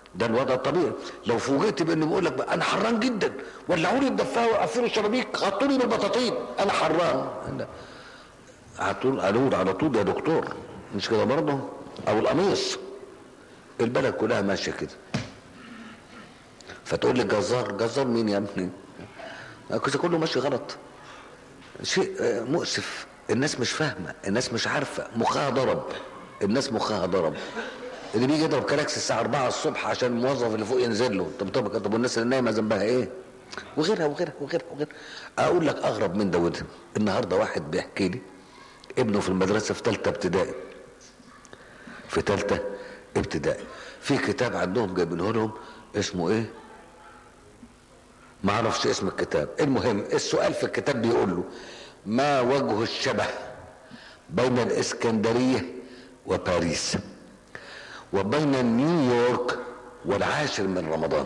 ده الوضع الطبيعي لو فوجئت بانه بيقول لك بقى انا حران جدا ولعوا لي الدفايه وقفلوا الشبابيك غطوا لي بالبطاطين انا حران على طول قالوا على طول يا دكتور مش كده برضه او القميص البلد كلها ماشيه كده فتقول لي جزار جزار مين يا ابني كده كله ماشي غلط شيء آه، مؤسف الناس مش فاهمه الناس مش عارفه مخها ضرب الناس مخها ضرب اللي بيجي يضرب كلاكس الساعه 4 الصبح عشان الموظف اللي فوق ينزل له طب طب طب والناس اللي نايمه ذنبها ايه وغيرها وغيرها وغيرها وغيرها اقول لك اغرب من ده وده النهارده واحد بيحكي لي ابنه في المدرسه في ثالثه ابتدائي في ثالثه ابتدائي في كتاب عندهم جايبينه لهم اسمه ايه ما اعرفش اسم الكتاب المهم السؤال في الكتاب بيقول له ما وجه الشبه بين الاسكندريه وباريس وبين نيويورك والعاشر من رمضان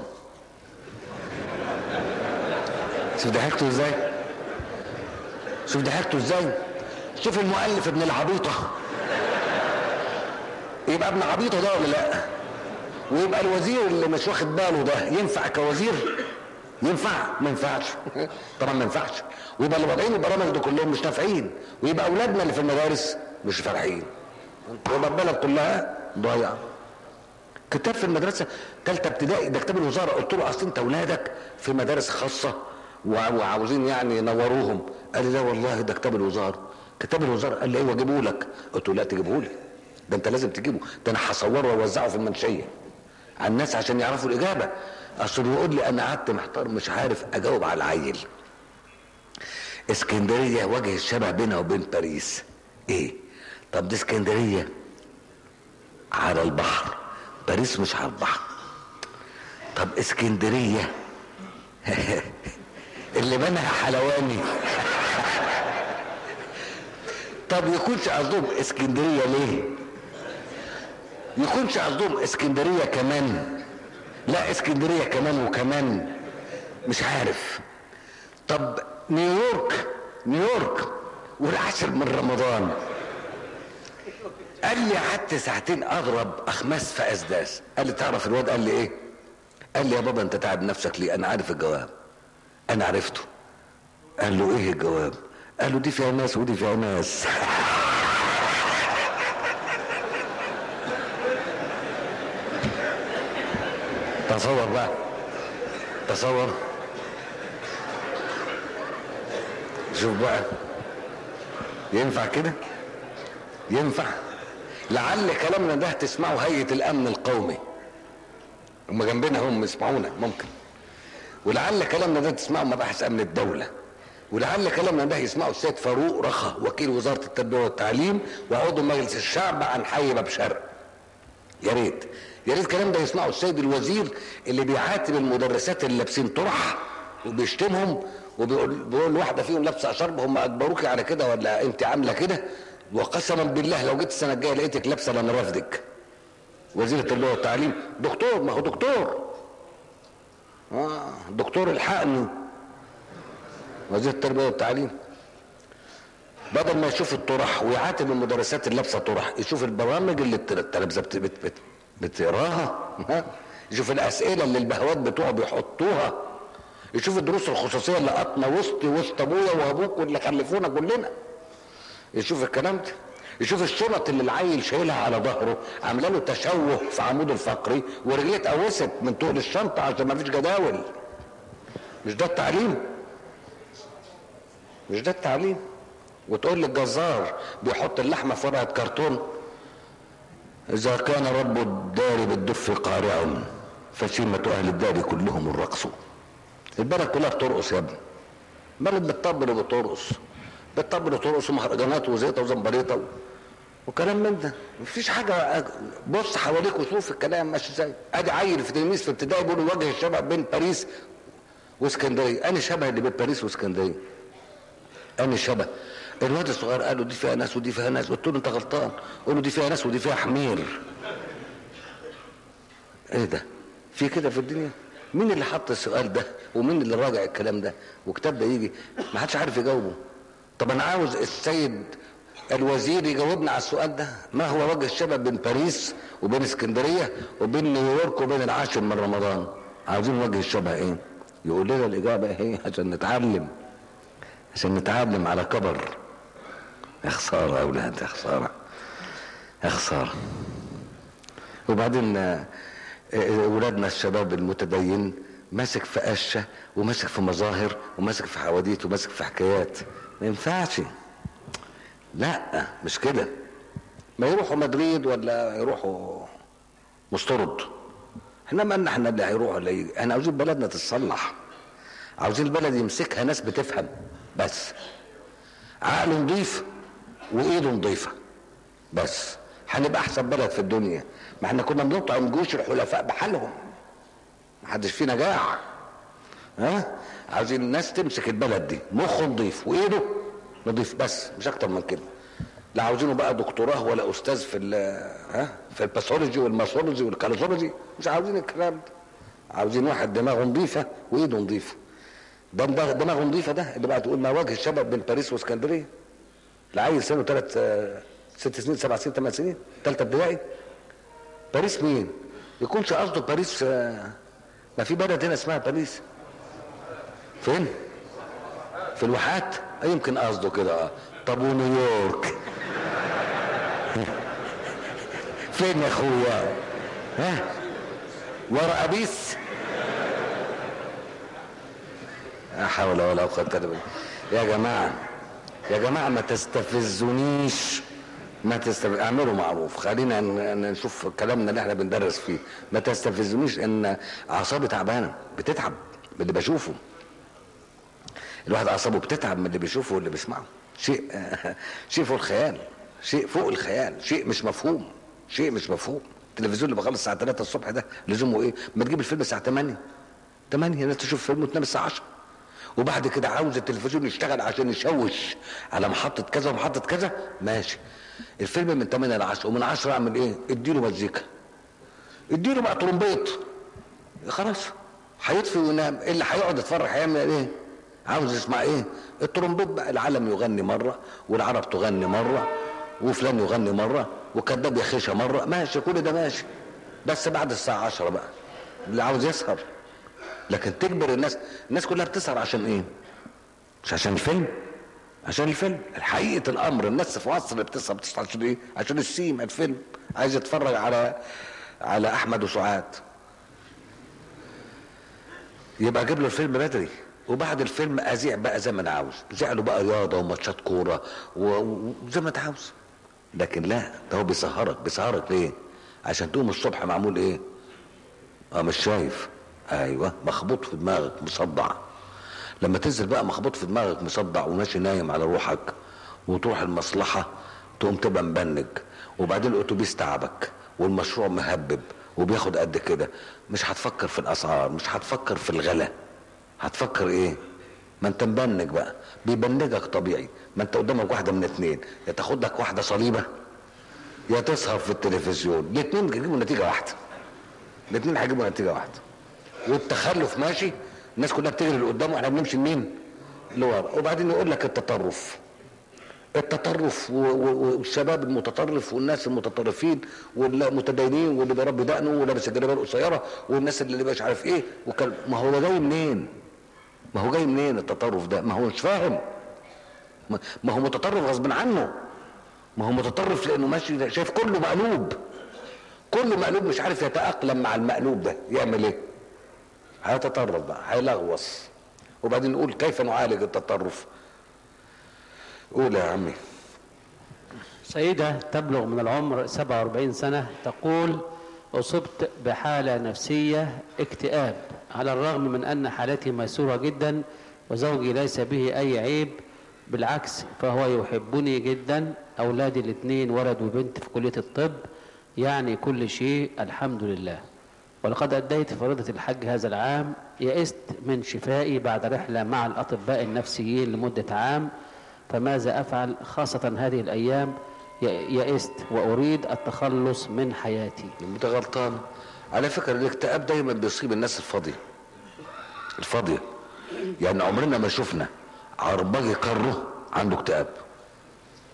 شوف ضحكتوا ازاي شوف ضحكتوا ازاي شوف المؤلف ابن العبيطه يبقى ابن عبيطه ده ولا لا ويبقى الوزير اللي مش واخد باله ده ينفع كوزير ينفع ما ينفعش طبعا ما ينفعش ويبقى اللي واضعين البرامج دول كلهم مش نافعين ويبقى اولادنا اللي في المدارس مش فارحين ويبقى البلد كلها ضايعه كتاب في المدرسه ثالثه ابتدائي ده كتاب الوزاره قلت له اصل انت اولادك في مدارس خاصه وع- وعاوزين يعني ينوروهم قال لي لا والله ده كتاب الوزاره كتاب الوزاره قال لي ايوه اجيبه لك قلت له لا تجيبه لي ده انت لازم تجيبه ده انا هصوره واوزعه في المنشيه على الناس عشان يعرفوا الاجابه اصل يقول لي انا قعدت محتار مش عارف اجاوب على العيل اسكندريه وجه الشبه بينها وبين باريس ايه طب دي اسكندريه على البحر باريس مش على البحر طب اسكندريه اللي بنها حلواني طب يكونش قصدهم اسكندريه ليه يكونش قصدهم اسكندريه كمان لا اسكندريه كمان وكمان مش عارف طب نيويورك نيويورك والعاشر من رمضان قال لي قعدت ساعتين اضرب اخماس في اسداس قال لي تعرف الواد قال لي ايه قال لي يا بابا انت تعب نفسك ليه انا عارف الجواب انا عرفته قال له ايه الجواب قال له دي فيها ناس ودي فيها ناس تصور بقى تصور شوف بقى ينفع كده ينفع لعل كلامنا ده تسمعوا هيئة الأمن القومي هم جنبنا هم يسمعونا ممكن ولعل كلامنا ده تسمعوا مباحث أمن الدولة ولعل كلامنا ده يسمعوا السيد فاروق رخا وكيل وزارة التربية والتعليم وعضو مجلس الشعب عن حي باب شرق يا ريت يا ريت الكلام ده يسمعه السيد الوزير اللي بيعاتب المدرسات اللي لابسين طرح وبيشتمهم وبيقول بيقول واحده فيهم لابسه شرب هم اجبروكي على كده ولا انت عامله كده وقسما بالله لو جيت السنه الجايه لقيتك لابسه لانا رافضك وزير التربيه والتعليم دكتور ما هو دكتور اه دكتور الحقني وزير التربيه والتعليم بدل ما يشوف الطرح ويعاتب المدرسات اللي لابسه طرح يشوف البرامج اللي الت- التلامذه بت بت بت بتقراها ها؟ يشوف الاسئله اللي البهوات بتوعه بيحطوها يشوف الدروس الخصوصيه اللي قطنا وسطي وسط ابويا وابوك واللي خلفونا كلنا يشوف الكلام ده يشوف الشنط اللي العيل شايلها على ظهره عامله له تشوه في عموده الفقري ورجليه اتقوست من تقل الشنطه عشان ما فيش جداول مش ده التعليم مش ده التعليم وتقول للجزار بيحط اللحمه في ورقه كرتون اذا كان رب الدار بالدف قارع فشيمة اهل الدار كلهم الرقص البلد كلها بترقص يا ابني البلد بتطبل وبترقص بتطبل وترقص ومهرجانات وزيطه وزمبريطه وكلام من ده مفيش حاجه بص حواليك وشوف الكلام ماشي ازاي ادي عيل في تلميذ في ابتدائي بيقول وجه الشبه بين باريس واسكندريه انا شبه اللي بين باريس واسكندريه انا شبه الواد الصغير قال له دي فيها ناس ودي فيها ناس قلت له انت غلطان قول له دي فيها ناس ودي فيها حمير ايه ده في كده في الدنيا مين اللي حط السؤال ده ومين اللي راجع الكلام ده وكتاب ده يجي ما حدش عارف يجاوبه طب انا عاوز السيد الوزير يجاوبنا على السؤال ده ما هو وجه الشبه بين باريس وبين اسكندريه وبين نيويورك وبين العاشر من رمضان عاوزين وجه الشبه ايه يقول لنا الاجابه ايه عشان نتعلم عشان نتعلم على كبر يا خساره يا اولاد يا خساره يا خساره وبعدين آه، آه، ولادنا الشباب المتدين ماسك في قشه وماسك في مظاهر وماسك في حواديت وماسك في حكايات ما ينفعش لا مش كده ما يروحوا مدريد ولا يروحوا مسترد احنا مالنا احنا اللي هيروحوا ولا يجي احنا عاوزين بلدنا تتصلح عاوزين البلد يمسكها ناس بتفهم بس عقله نضيف وايده نضيفه بس هنبقى احسن بلد في الدنيا ما احنا كنا بنطعم جيوش الحلفاء بحالهم ما حدش فينا جاع ها عاوزين الناس تمسك البلد دي مخه نضيف وايده نضيف بس مش اكتر من كده لا عاوزينه بقى دكتوراه ولا استاذ في ال ها في الباثولوجي والماسولوجي والكالوزولوجي مش عاوزين الكلام ده عاوزين واحد دماغه نظيفه وايده نظيفه ده ده دماغه نظيفه ده اللي بقى تقول ما وجه الشباب بين باريس واسكندريه العيل سنه ثلاث ست سنين سبع سنين ثمان سنين ثالثه ابتدائي باريس مين؟ يكونش قصده باريس آه، ما في بلد هنا اسمها باريس فين؟ في الواحات أي يمكن قصده كده اه طب ونيويورك فين يا اخويا ها ورا ابيس لا حول ولا قوه الا بالله يا جماعه يا جماعه ما تستفزونيش ما تستفز اعملوا معروف خلينا ن- ن- نشوف كلامنا اللي احنا بندرس فيه ما تستفزونيش ان اعصابي تعبانه بتتعب من اللي بشوفه الواحد اعصابه بتتعب من اللي بيشوفه واللي بيسمعه شيء شيء فوق الخيال شيء فوق الخيال شيء مش مفهوم شيء مش مفهوم التلفزيون اللي بخلص الساعه 3 الصبح ده لزومه ايه ما تجيب الفيلم الساعه 8 8 الناس تشوف فيلم وتنام الساعه 10 وبعد كده عاوز التلفزيون يشتغل عشان يشوش على محطة كذا ومحطة كذا ماشي الفيلم من 8 ل 10 ومن 10 اعمل ايه؟ اديله مزيكا اديله بقى ترومبيت خلاص هيطفي وينام اللي هيقعد يتفرج هيعمل ايه؟ عاوز يسمع ايه؟ الترومبيت بقى العالم يغني مره والعرب تغني مره وفلان يغني مره وكذاب يخيشه مره ماشي كل ده ماشي بس بعد الساعه 10 بقى اللي عاوز يسهر لكن تجبر الناس الناس كلها بتسهر عشان ايه مش عشان الفيلم عشان الفيلم حقيقة الامر الناس في مصر اللي بتسهر بتسهر عشان ايه عشان السيم الفيلم عايز يتفرج على على احمد وسعاد يبقى اجيب له الفيلم بدري وبعد الفيلم اذيع بقى زي ما انا عاوز زع له بقى رياضه وماتشات كوره و- و- وزي ما انت عاوز لكن لا ده هو بيسهرك بيسهرك ليه عشان تقوم الصبح معمول ايه اه مش شايف ايوه مخبوط في دماغك مصدع لما تنزل بقى مخبوط في دماغك مصدع وماشي نايم على روحك وتروح المصلحه تقوم تبقى مبنج وبعدين الاتوبيس تعبك والمشروع مهبب وبياخد قد كده مش هتفكر في الاسعار مش هتفكر في الغلا هتفكر ايه ما انت مبنج بقى بيبنجك طبيعي ما انت قدامك واحده من اتنين يا تاخد لك واحده صليبه يا تسهر في التلفزيون الاتنين هيجيبوا نتيجه واحده الاتنين هيجيبوا نتيجه واحده والتخلف ماشي الناس كلها بتجري لقدام واحنا بنمشي لمين؟ لورا وبعدين يقول لك التطرف التطرف و- و- والشباب المتطرف والناس المتطرفين والمتدينين واللي بيربي دقنه ولابس الجلابيه القصيره والناس اللي مش عارف ايه وكل... ما هو ده جاي منين؟ ما هو جاي منين التطرف ده؟ ما هو مش فاهم ما- ما هو متطرف غصب عنه ما هو متطرف لانه ماشي شايف كله مقلوب كله مقلوب مش عارف يتأقلم مع المقلوب ده يعمل ايه هيتطرف بقى هيلغوص وبعدين نقول كيف نعالج التطرف قول يا عمي سيدة تبلغ من العمر 47 سنة تقول أصبت بحالة نفسية اكتئاب على الرغم من أن حالتي ميسورة جدا وزوجي ليس به أي عيب بالعكس فهو يحبني جدا أولادي الاثنين ولد وبنت في كلية الطب يعني كل شيء الحمد لله ولقد أديت فريضة الحج هذا العام يئست من شفائي بعد رحلة مع الأطباء النفسيين لمدة عام فماذا أفعل خاصة هذه الأيام ي- يئست وأريد التخلص من حياتي انت غلطان على فكره الاكتئاب دايما بيصيب الناس الفاضيه الفاضيه يعني عمرنا ما شفنا عرباجي قاره عنده اكتئاب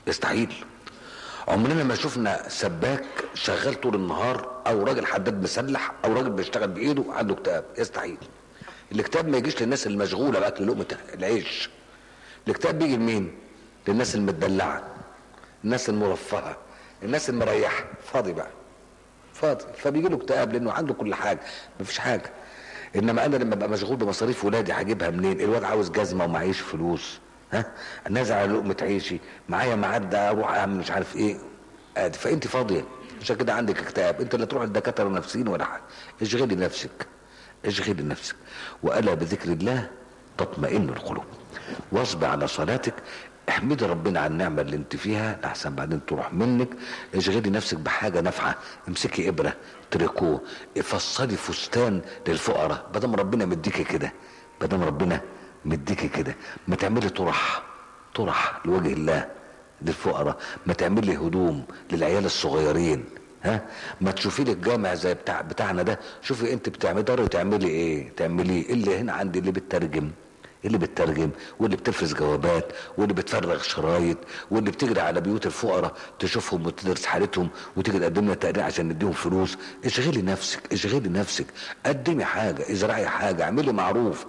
يستحيل عمرنا ما شفنا سباك شغال طول النهار او راجل حداد مسلح او راجل بيشتغل بايده عنده اكتئاب يستحيل الاكتئاب ما يجيش للناس المشغوله باكل لقمه العيش الاكتئاب بيجي لمين للناس المدلعه الناس المرفهه الناس المريحه فاضي بقى فاضي فبيجي له اكتئاب لانه عنده كل حاجه مفيش حاجه انما انا لما ابقى مشغول بمصاريف ولادي هجيبها منين الواد عاوز جزمه ومعيش فلوس ها نازل على لقمه عيشي معايا معده اروح اعمل مش عارف ايه ادي فانت فاضيه عشان كده عندك اكتئاب انت لا تروح للدكاتره النفسيين ولا حاجه اشغلي نفسك اشغلي نفسك والا بذكر الله تطمئن القلوب واصبر على صلاتك احمدي ربنا على النعمه اللي انت فيها لحسن بعدين تروح منك اشغلي نفسك بحاجه نافعه امسكي ابره تريكوه فصلي فستان للفقراء ما دام ربنا مديكي كده ما دام ربنا مديكي كده ما تعملي طرح طرح لوجه الله للفقراء ما تعملي هدوم للعيال الصغيرين ها ما تشوفي لك جامع زي بتاع بتاعنا ده شوفي انت بتعملي تقدري تعملي ايه تعملي اللي هنا عندي اللي بتترجم اللي بتترجم واللي بتفرز جوابات واللي بتفرغ شرايط واللي بتجري على بيوت الفقراء تشوفهم وتدرس حالتهم وتيجي تقدم لنا تقرير عشان نديهم فلوس اشغلي نفسك اشغلي نفسك قدمي حاجه ازرعي حاجه اعملي معروف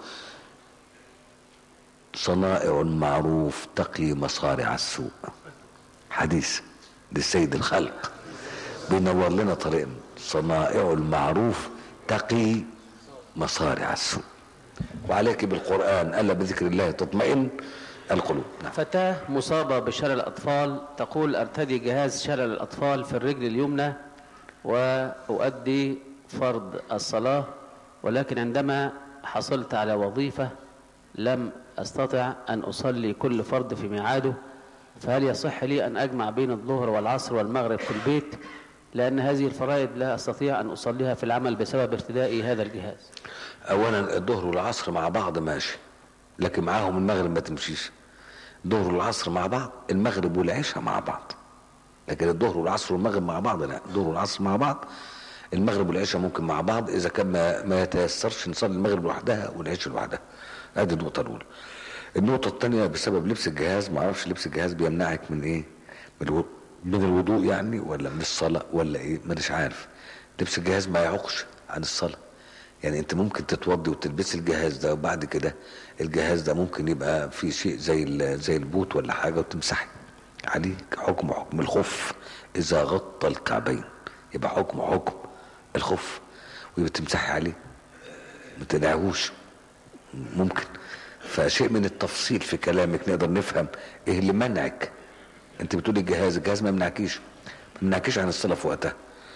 صنائع المعروف تقي مصارع السوء حديث للسيد الخلق بينور لنا طريقنا صنائع المعروف تقي مصارع السوء وعليك بالقرآن ألا بذكر الله تطمئن القلوب نعم. فتاة مصابة بشلل الأطفال تقول أرتدي جهاز شلل الأطفال في الرجل اليمنى وأؤدي فرض الصلاة ولكن عندما حصلت على وظيفة لم أستطع أن أصلي كل فرض في ميعاده فهل يصح لي أن أجمع بين الظهر والعصر والمغرب في البيت لأن هذه الفرائض لا أستطيع أن أصليها في العمل بسبب ارتدائي هذا الجهاز اولا الظهر والعصر مع بعض ماشي لكن معاهم المغرب ما تمشيش الظهر والعصر مع بعض المغرب والعشاء مع بعض لكن الظهر والعصر والمغرب مع بعض لا الظهر والعصر مع بعض المغرب والعشاء ممكن مع بعض اذا كان ما, ما يتيسرش نصلي المغرب لوحدها والعشاء لوحدها ادي النقطه الاولى النقطه الثانيه بسبب لبس الجهاز ما اعرفش لبس الجهاز بيمنعك من ايه من الو... من الوضوء يعني ولا من الصلاه ولا ايه مانيش عارف لبس الجهاز ما يعوقش عن الصلاه يعني انت ممكن تتوضي وتلبسي الجهاز ده وبعد كده الجهاز ده ممكن يبقى في شيء زي زي البوت ولا حاجه وتمسحي عليه حكم حكم الخف اذا غطى الكعبين يبقى حكم حكم الخف ويبقى تمسحي عليه ما تدعوش ممكن فشيء من التفصيل في كلامك نقدر نفهم ايه اللي منعك انت بتقولي الجهاز الجهاز ما منعكيش ما منعكيش عن الصلاه في وقتها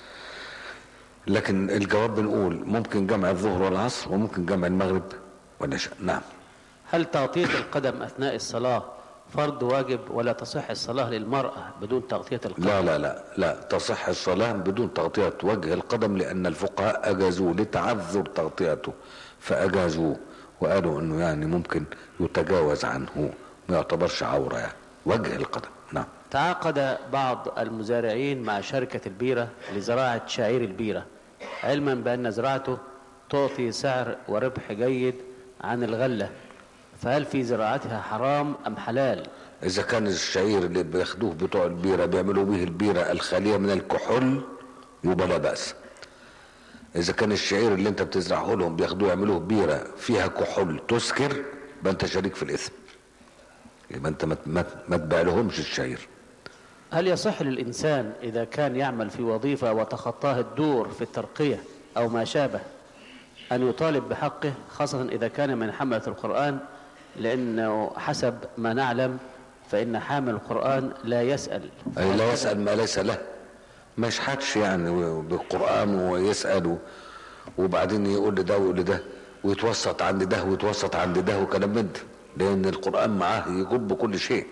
لكن الجواب بنقول ممكن جمع الظهر والعصر وممكن جمع المغرب والعشاء نعم هل تغطية القدم أثناء الصلاة فرض واجب ولا تصح الصلاة للمرأة بدون تغطية القدم لا لا لا لا تصح الصلاة بدون تغطية وجه القدم لأن الفقهاء أجازوا لتعذر تغطيته فأجازوا وقالوا أنه يعني ممكن يتجاوز عنه ما يعتبرش عورة يعني وجه القدم نعم تعاقد بعض المزارعين مع شركة البيرة لزراعة شعير البيرة علما بأن زراعته تعطي سعر وربح جيد عن الغلة فهل في زراعتها حرام أم حلال إذا كان الشعير اللي بياخدوه بتوع البيرة بيعملوا به البيرة الخالية من الكحول يبقى لا بأس إذا كان الشعير اللي أنت بتزرعه لهم بياخدوه يعملوه بيرة فيها كحول تسكر يبقى أنت شريك في الإثم يبقى أنت ما ما ما تبيع لهمش الشعير هل يصح للإنسان إذا كان يعمل في وظيفة وتخطاه الدور في الترقية أو ما شابه أن يطالب بحقه خاصة إذا كان من حملة القرآن لأنه حسب ما نعلم فإن حامل القرآن لا يسأل أي لا يسأل ما ليس له ما يشحتش يعني بالقرآن ويسأل و- وبعدين يقول لده ويقول لده ويتوسط عند ده ويتوسط عند ده وكلام من ده لأن القرآن معاه يجب كل شيء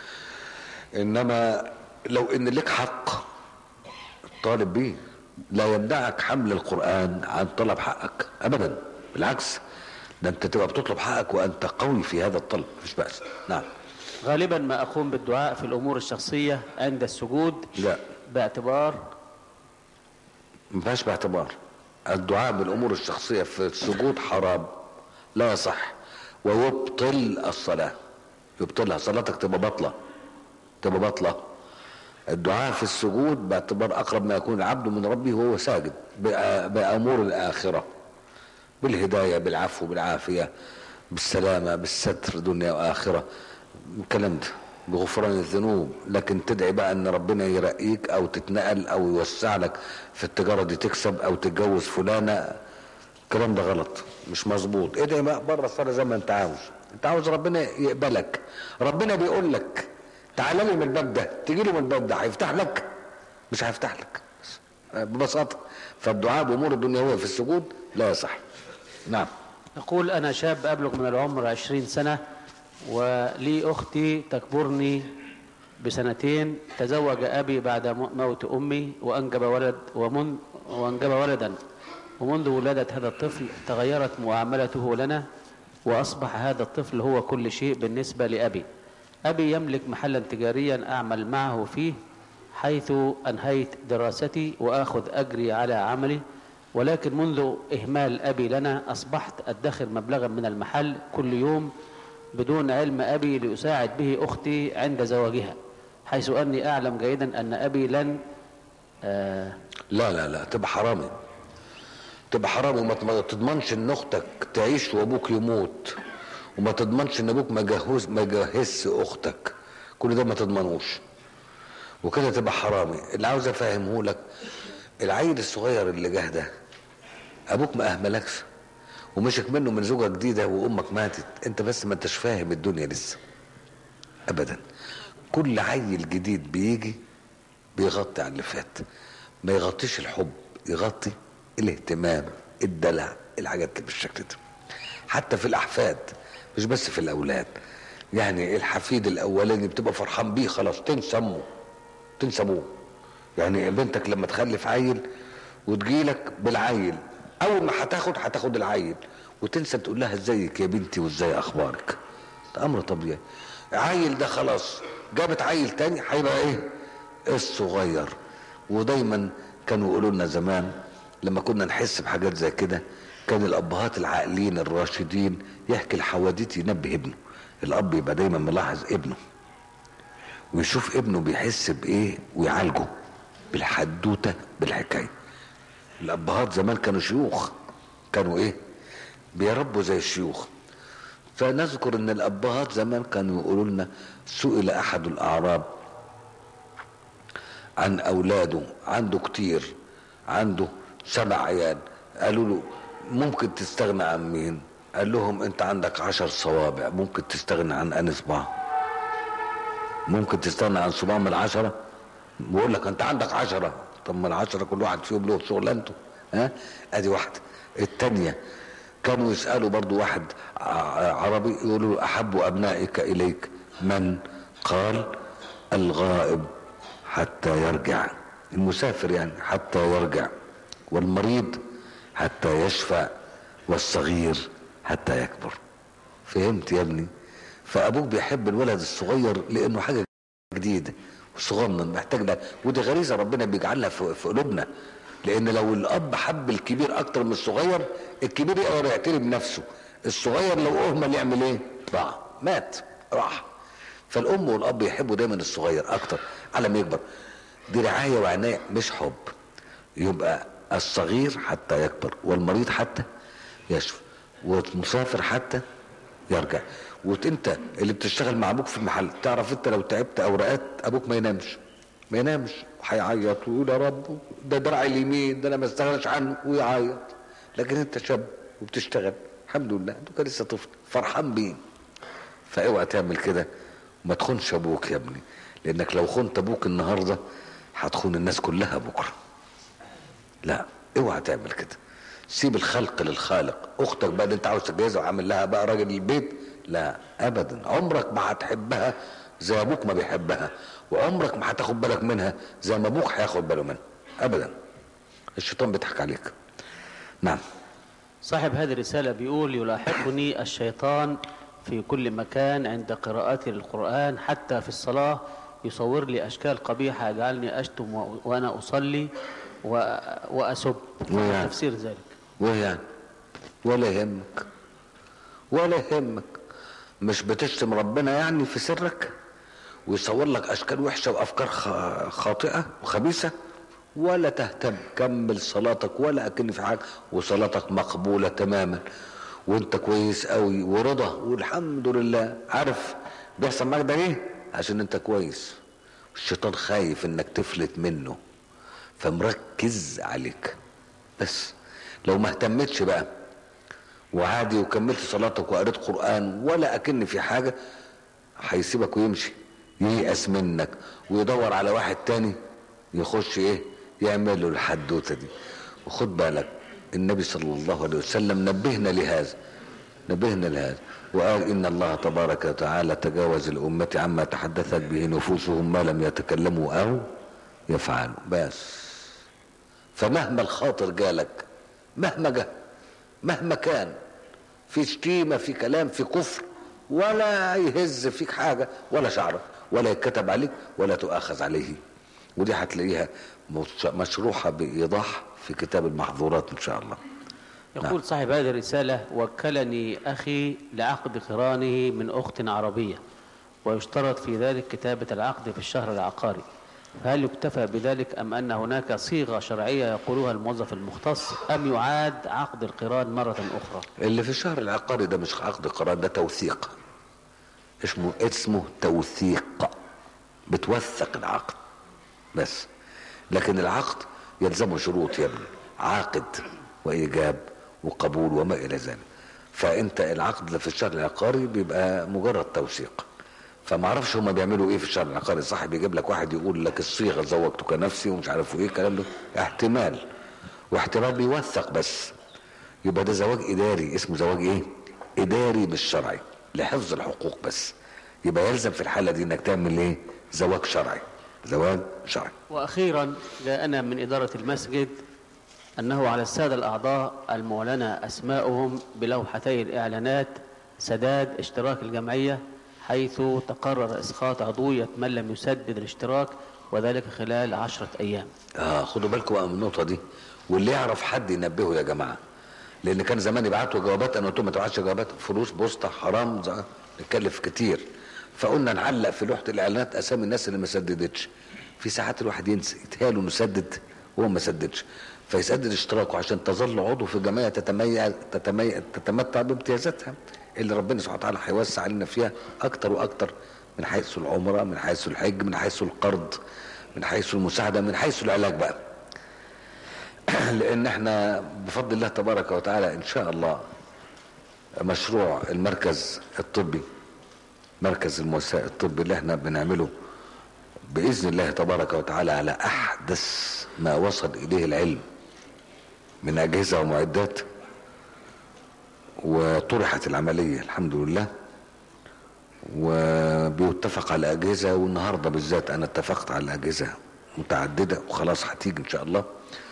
إنما لو إن لك حق طالب بيه لا يمنعك حمل القرآن عن طلب حقك أبدا بالعكس ده أنت تبقى بتطلب حقك وأنت قوي في هذا الطلب مفيش بأس نعم غالبا ما أقوم بالدعاء في الأمور الشخصية عند السجود لا باعتبار ما فيهاش باعتبار الدعاء بالامور الشخصيه في السجود حرام لا يصح ويبطل الصلاه يبطلها صلاتك تبقى باطله تبقى باطله الدعاء في السجود باعتبار اقرب ما يكون العبد من ربه وهو ساجد بأ- بامور الاخره بالهدايه بالعفو بالعافيه بالسلامه بالستر دنيا واخره الكلام ده بغفران الذنوب لكن تدعي بقى ان ربنا يرقيك او تتنقل او يوسع لك في التجاره دي تكسب او تتجوز فلانه الكلام ده غلط مش مظبوط ادعي بقى بره الصلاه زي ما انت عاوز انت عاوز ربنا يقبلك ربنا بيقول لك تعالى لي من الباب ده تيجي له من الباب ده هيفتح لك مش هيفتح لك بس. ببساطه فالدعاء بامور الدنيويه في السجود لا يصح نعم يقول أنا شاب أبلغ من العمر عشرين سنة ولي أختي تكبرني بسنتين تزوج أبي بعد م- موت أمي وأنجب ولد ومن وأنجب ولدا ومنذ ولادة هذا الطفل تغيرت معاملته لنا وأصبح هذا الطفل هو كل شيء بالنسبة لأبي أبي يملك محلا تجاريا أعمل معه فيه حيث أنهيت دراستي وآخذ أجري على عملي ولكن منذ إهمال أبي لنا أصبحت أدخر مبلغا من المحل كل يوم بدون علم أبي لأساعد به أختي عند زواجها حيث أني أعلم جيدا أن أبي لن آه لا لا لا تبقى حرامي تبقى حرامي وما ما تضمنش ان اختك تعيش وابوك يموت وما تضمنش ان ابوك ما جهز ما جهزش اختك كل ده ما تضمنوش وكده تبقى حرامي اللي عاوز افهمه لك العيل الصغير اللي جه ده ابوك ما اهملكش ومشك منه من زوجه جديده وامك ماتت انت بس ما انتش فاهم الدنيا لسه ابدا كل عيل جديد بيجي بيغطي على اللي فات ما يغطيش الحب يغطي الاهتمام الدلع الحاجات اللي بالشكل ده حتى في الاحفاد مش بس في الاولاد يعني الحفيد الاولاني بتبقى فرحان بيه خلاص تنسى امه تنسى ابوه يعني بنتك لما تخلف عيل وتجيلك بالعيل اول ما هتاخد هتاخد العيل وتنسى تقول لها ازيك يا بنتي وازاي اخبارك ده امر طبيعي عيل ده خلاص جابت عيل تاني هيبقى ايه الصغير ودايما كانوا يقولوا لنا زمان لما كنا نحس بحاجات زي كده كان الابهات العاقلين الراشدين يحكي الحواديت ينبه ابنه الاب يبقى دايما ملاحظ ابنه ويشوف ابنه بيحس بايه ويعالجه بالحدوته بالحكايه الابهات زمان كانوا شيوخ كانوا ايه بيربوا زي الشيوخ فنذكر ان الابهات زمان كانوا يقولوا لنا سئل احد الاعراب عن اولاده عنده كتير عنده سبع عيال قالوا له ممكن تستغنى عن مين قال لهم انت عندك عشر صوابع ممكن تستغنى عن ان صباع ممكن تستغنى عن صباع من العشرة بيقول لك انت عندك عشرة طب ما العشرة كل واحد فيهم له شغلانته ها ادي واحدة التانية كانوا يسألوا برضو واحد ع- عربي يقولوا له احب ابنائك اليك من قال الغائب حتى يرجع المسافر يعني حتى يرجع والمريض حتى يشفى والصغير حتى يكبر فهمت يا ابني فابوك بيحب الولد الصغير لانه حاجه جديده وصغنن محتاج ده ودي غريزه ربنا بيجعلها في في قلوبنا لان لو الاب حب الكبير اكتر من الصغير الكبير يقدر يعتني بنفسه الصغير لو اهمل يعمل ايه ضاع مات راح فالام والاب يحبوا دايما الصغير اكتر على ما يكبر دي رعايه وعنايه مش حب يبقى الصغير حتى يكبر والمريض حتى يشفى والمسافر حتى يرجع وانت اللي بتشتغل مع ابوك في المحل تعرف انت لو تعبت اوراقات ابوك ما ينامش ما ينامش هيعيط ويقول يا رب ده دراعي اليمين ده انا ما استغناش عنه ويعيط لكن انت شاب وبتشتغل الحمد لله انت لسه طفل فرحان بيه فاوعى تعمل كده وما تخونش ابوك يا ابني لانك لو خنت ابوك النهارده هتخون الناس كلها بكره لا اوعى تعمل كده سيب الخلق للخالق اختك بقى اللي انت عاوز تتجوزها وعامل لها بقى راجل البيت لا ابدا عمرك ما هتحبها زي ابوك ما بيحبها وعمرك ما هتاخد بالك منها زي ما ابوك هياخد باله منها ابدا الشيطان بيضحك عليك نعم صاحب هذه الرسالة بيقول يلاحقني الشيطان في كل مكان عند قراءتي للقرآن حتى في الصلاة يصور لي أشكال قبيحة يجعلني أشتم و- وأنا أصلي و- وأسب ويعني. تفسير ذلك وايه يعني ولا يهمك ولا يهمك مش بتشتم ربنا يعني في سرك ويصور لك اشكال وحشه وافكار خاطئه وخبيثه ولا تهتم كمل صلاتك ولا اكن في حاجه وصلاتك مقبوله تماما وانت كويس قوي ورضا والحمد لله عارف بيحصل معاك ده ليه عشان انت كويس الشيطان خايف انك تفلت منه فمركز عليك بس لو ما اهتمتش بقى وعادي وكملت صلاتك وقريت قرآن ولا أكن في حاجة هيسيبك ويمشي ييأس منك ويدور على واحد تاني يخش ايه يعمل له الحدوتة دي وخد بالك النبي صلى الله عليه وسلم نبهنا لهذا نبهنا لهذا وقال إن الله تبارك وتعالى تجاوز الأمة عما تحدثت به نفوسهم ما لم يتكلموا أو يفعلوا بس فمهما الخاطر جالك مهما جاء مهما كان في شتيمة في كلام في كفر ولا يهز فيك حاجة ولا شعرة ولا يتكتب عليك ولا تؤاخذ عليه ودي هتلاقيها مشروحة بإيضاح في كتاب المحظورات إن شاء الله يقول نعم. صاحب هذه الرسالة وكلني أخي لعقد قرانه من أخت عربية ويشترط في ذلك كتابة العقد في الشهر العقاري فهل يكتفى بذلك أم أن هناك صيغة شرعية يقولها الموظف المختص أم يعاد عقد القران مرة أخرى اللي في الشهر العقاري ده مش عقد قران ده توثيق اسمه اسمه توثيق بتوثق العقد بس لكن العقد يلزمه شروط يا ابني عاقد وإيجاب وقبول وما إلى ذلك فأنت العقد في الشهر العقاري بيبقى مجرد توثيق فما اعرفش هما بيعملوا ايه في الشهر العقاري صح بيجيب لك واحد يقول لك الصيغه زوجتك نفسي ومش عارف ايه الكلام ده احتمال واحتمال بيوثق بس يبقى ده زواج اداري اسمه زواج ايه اداري مش شرعي لحفظ الحقوق بس يبقى يلزم في الحاله دي انك تعمل ايه زواج شرعي زواج شرعي واخيرا جاءنا من اداره المسجد انه على الساده الاعضاء المعلنه اسماؤهم بلوحتي الاعلانات سداد اشتراك الجمعيه حيث تقرر إسقاط عضوية من لم يسدد الاشتراك وذلك خلال عشرة أيام آه خدوا بالكم بقى من النقطة دي واللي يعرف حد ينبهه يا جماعة لأن كان زمان يبعتوا جوابات أنا قلت لهم ما تبعتش جوابات فلوس بوسطة حرام نتكلف كتير فقلنا نعلق في لوحة الإعلانات أسامي الناس اللي ما سددتش في ساعات الواحد ينسى يتهيأ له سدد وهو ما سددش فيسدد اشتراكه عشان تظل عضو في الجمعية تتميز تتميز تتمتع بامتيازاتها اللي ربنا سبحانه وتعالى هيوسع علينا فيها اكتر واكتر من حيث العمره من حيث الحج من حيث القرض من حيث المساعده من حيث العلاج بقى لان احنا بفضل الله تبارك وتعالى ان شاء الله مشروع المركز الطبي مركز الموساء الطبي اللي احنا بنعمله باذن الله تبارك وتعالى على احدث ما وصل اليه العلم من اجهزه ومعدات وطرحت العملية الحمد لله وبيتفق على أجهزة والنهاردة بالذات أنا اتفقت على أجهزة متعددة وخلاص هتيجي إن شاء الله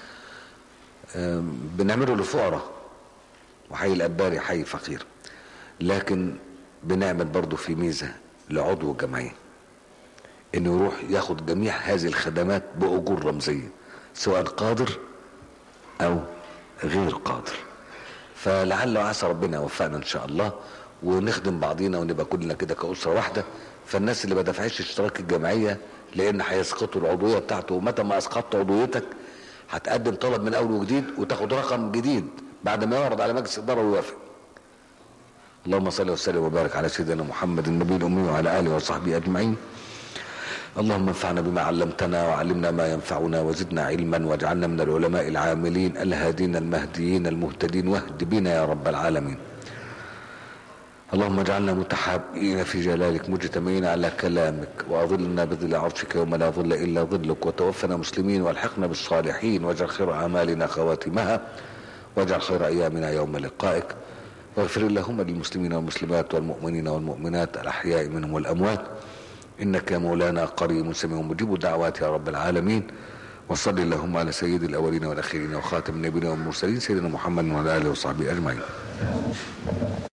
بنعمله لفقراء وحي الأباري حي فقير لكن بنعمل برضو في ميزة لعضو الجمعية انه يروح ياخد جميع هذه الخدمات بأجور رمزية سواء قادر أو غير قادر فلعل وعسى ربنا يوفقنا ان شاء الله ونخدم بعضينا ونبقى كلنا كده كأسرة واحدة فالناس اللي ما دفعتش اشتراك الجمعية لان هيسقطوا العضوية بتاعته ومتى ما اسقطت عضويتك هتقدم طلب من اول وجديد وتاخد رقم جديد بعد ما يعرض على مجلس الاداره ويوافق اللهم صل وسلم وبارك على سيدنا محمد النبي الامي وعلى اله وصحبه اجمعين اللهم انفعنا بما علمتنا وعلمنا ما ينفعنا وزدنا علما واجعلنا من العلماء العاملين الهادين المهديين المهتدين واهد بنا يا رب العالمين اللهم اجعلنا متحابين في جلالك مجتمعين على كلامك واظلنا بظل عرشك يوم لا ظل الا ظلك وتوفنا مسلمين والحقنا بالصالحين واجعل خير اعمالنا خواتمها واجعل خير ايامنا يوم لقائك واغفر اللهم للمسلمين والمسلمات والمؤمنين والمؤمنات الاحياء منهم والاموات إنك يا مولانا قريب سميع مجيب دعوات يا رب العالمين وصل اللهم على سيد الأولين والأخيرين وخاتم النبيين والمرسلين سيدنا محمد وعلى آله وصحبه أجمعين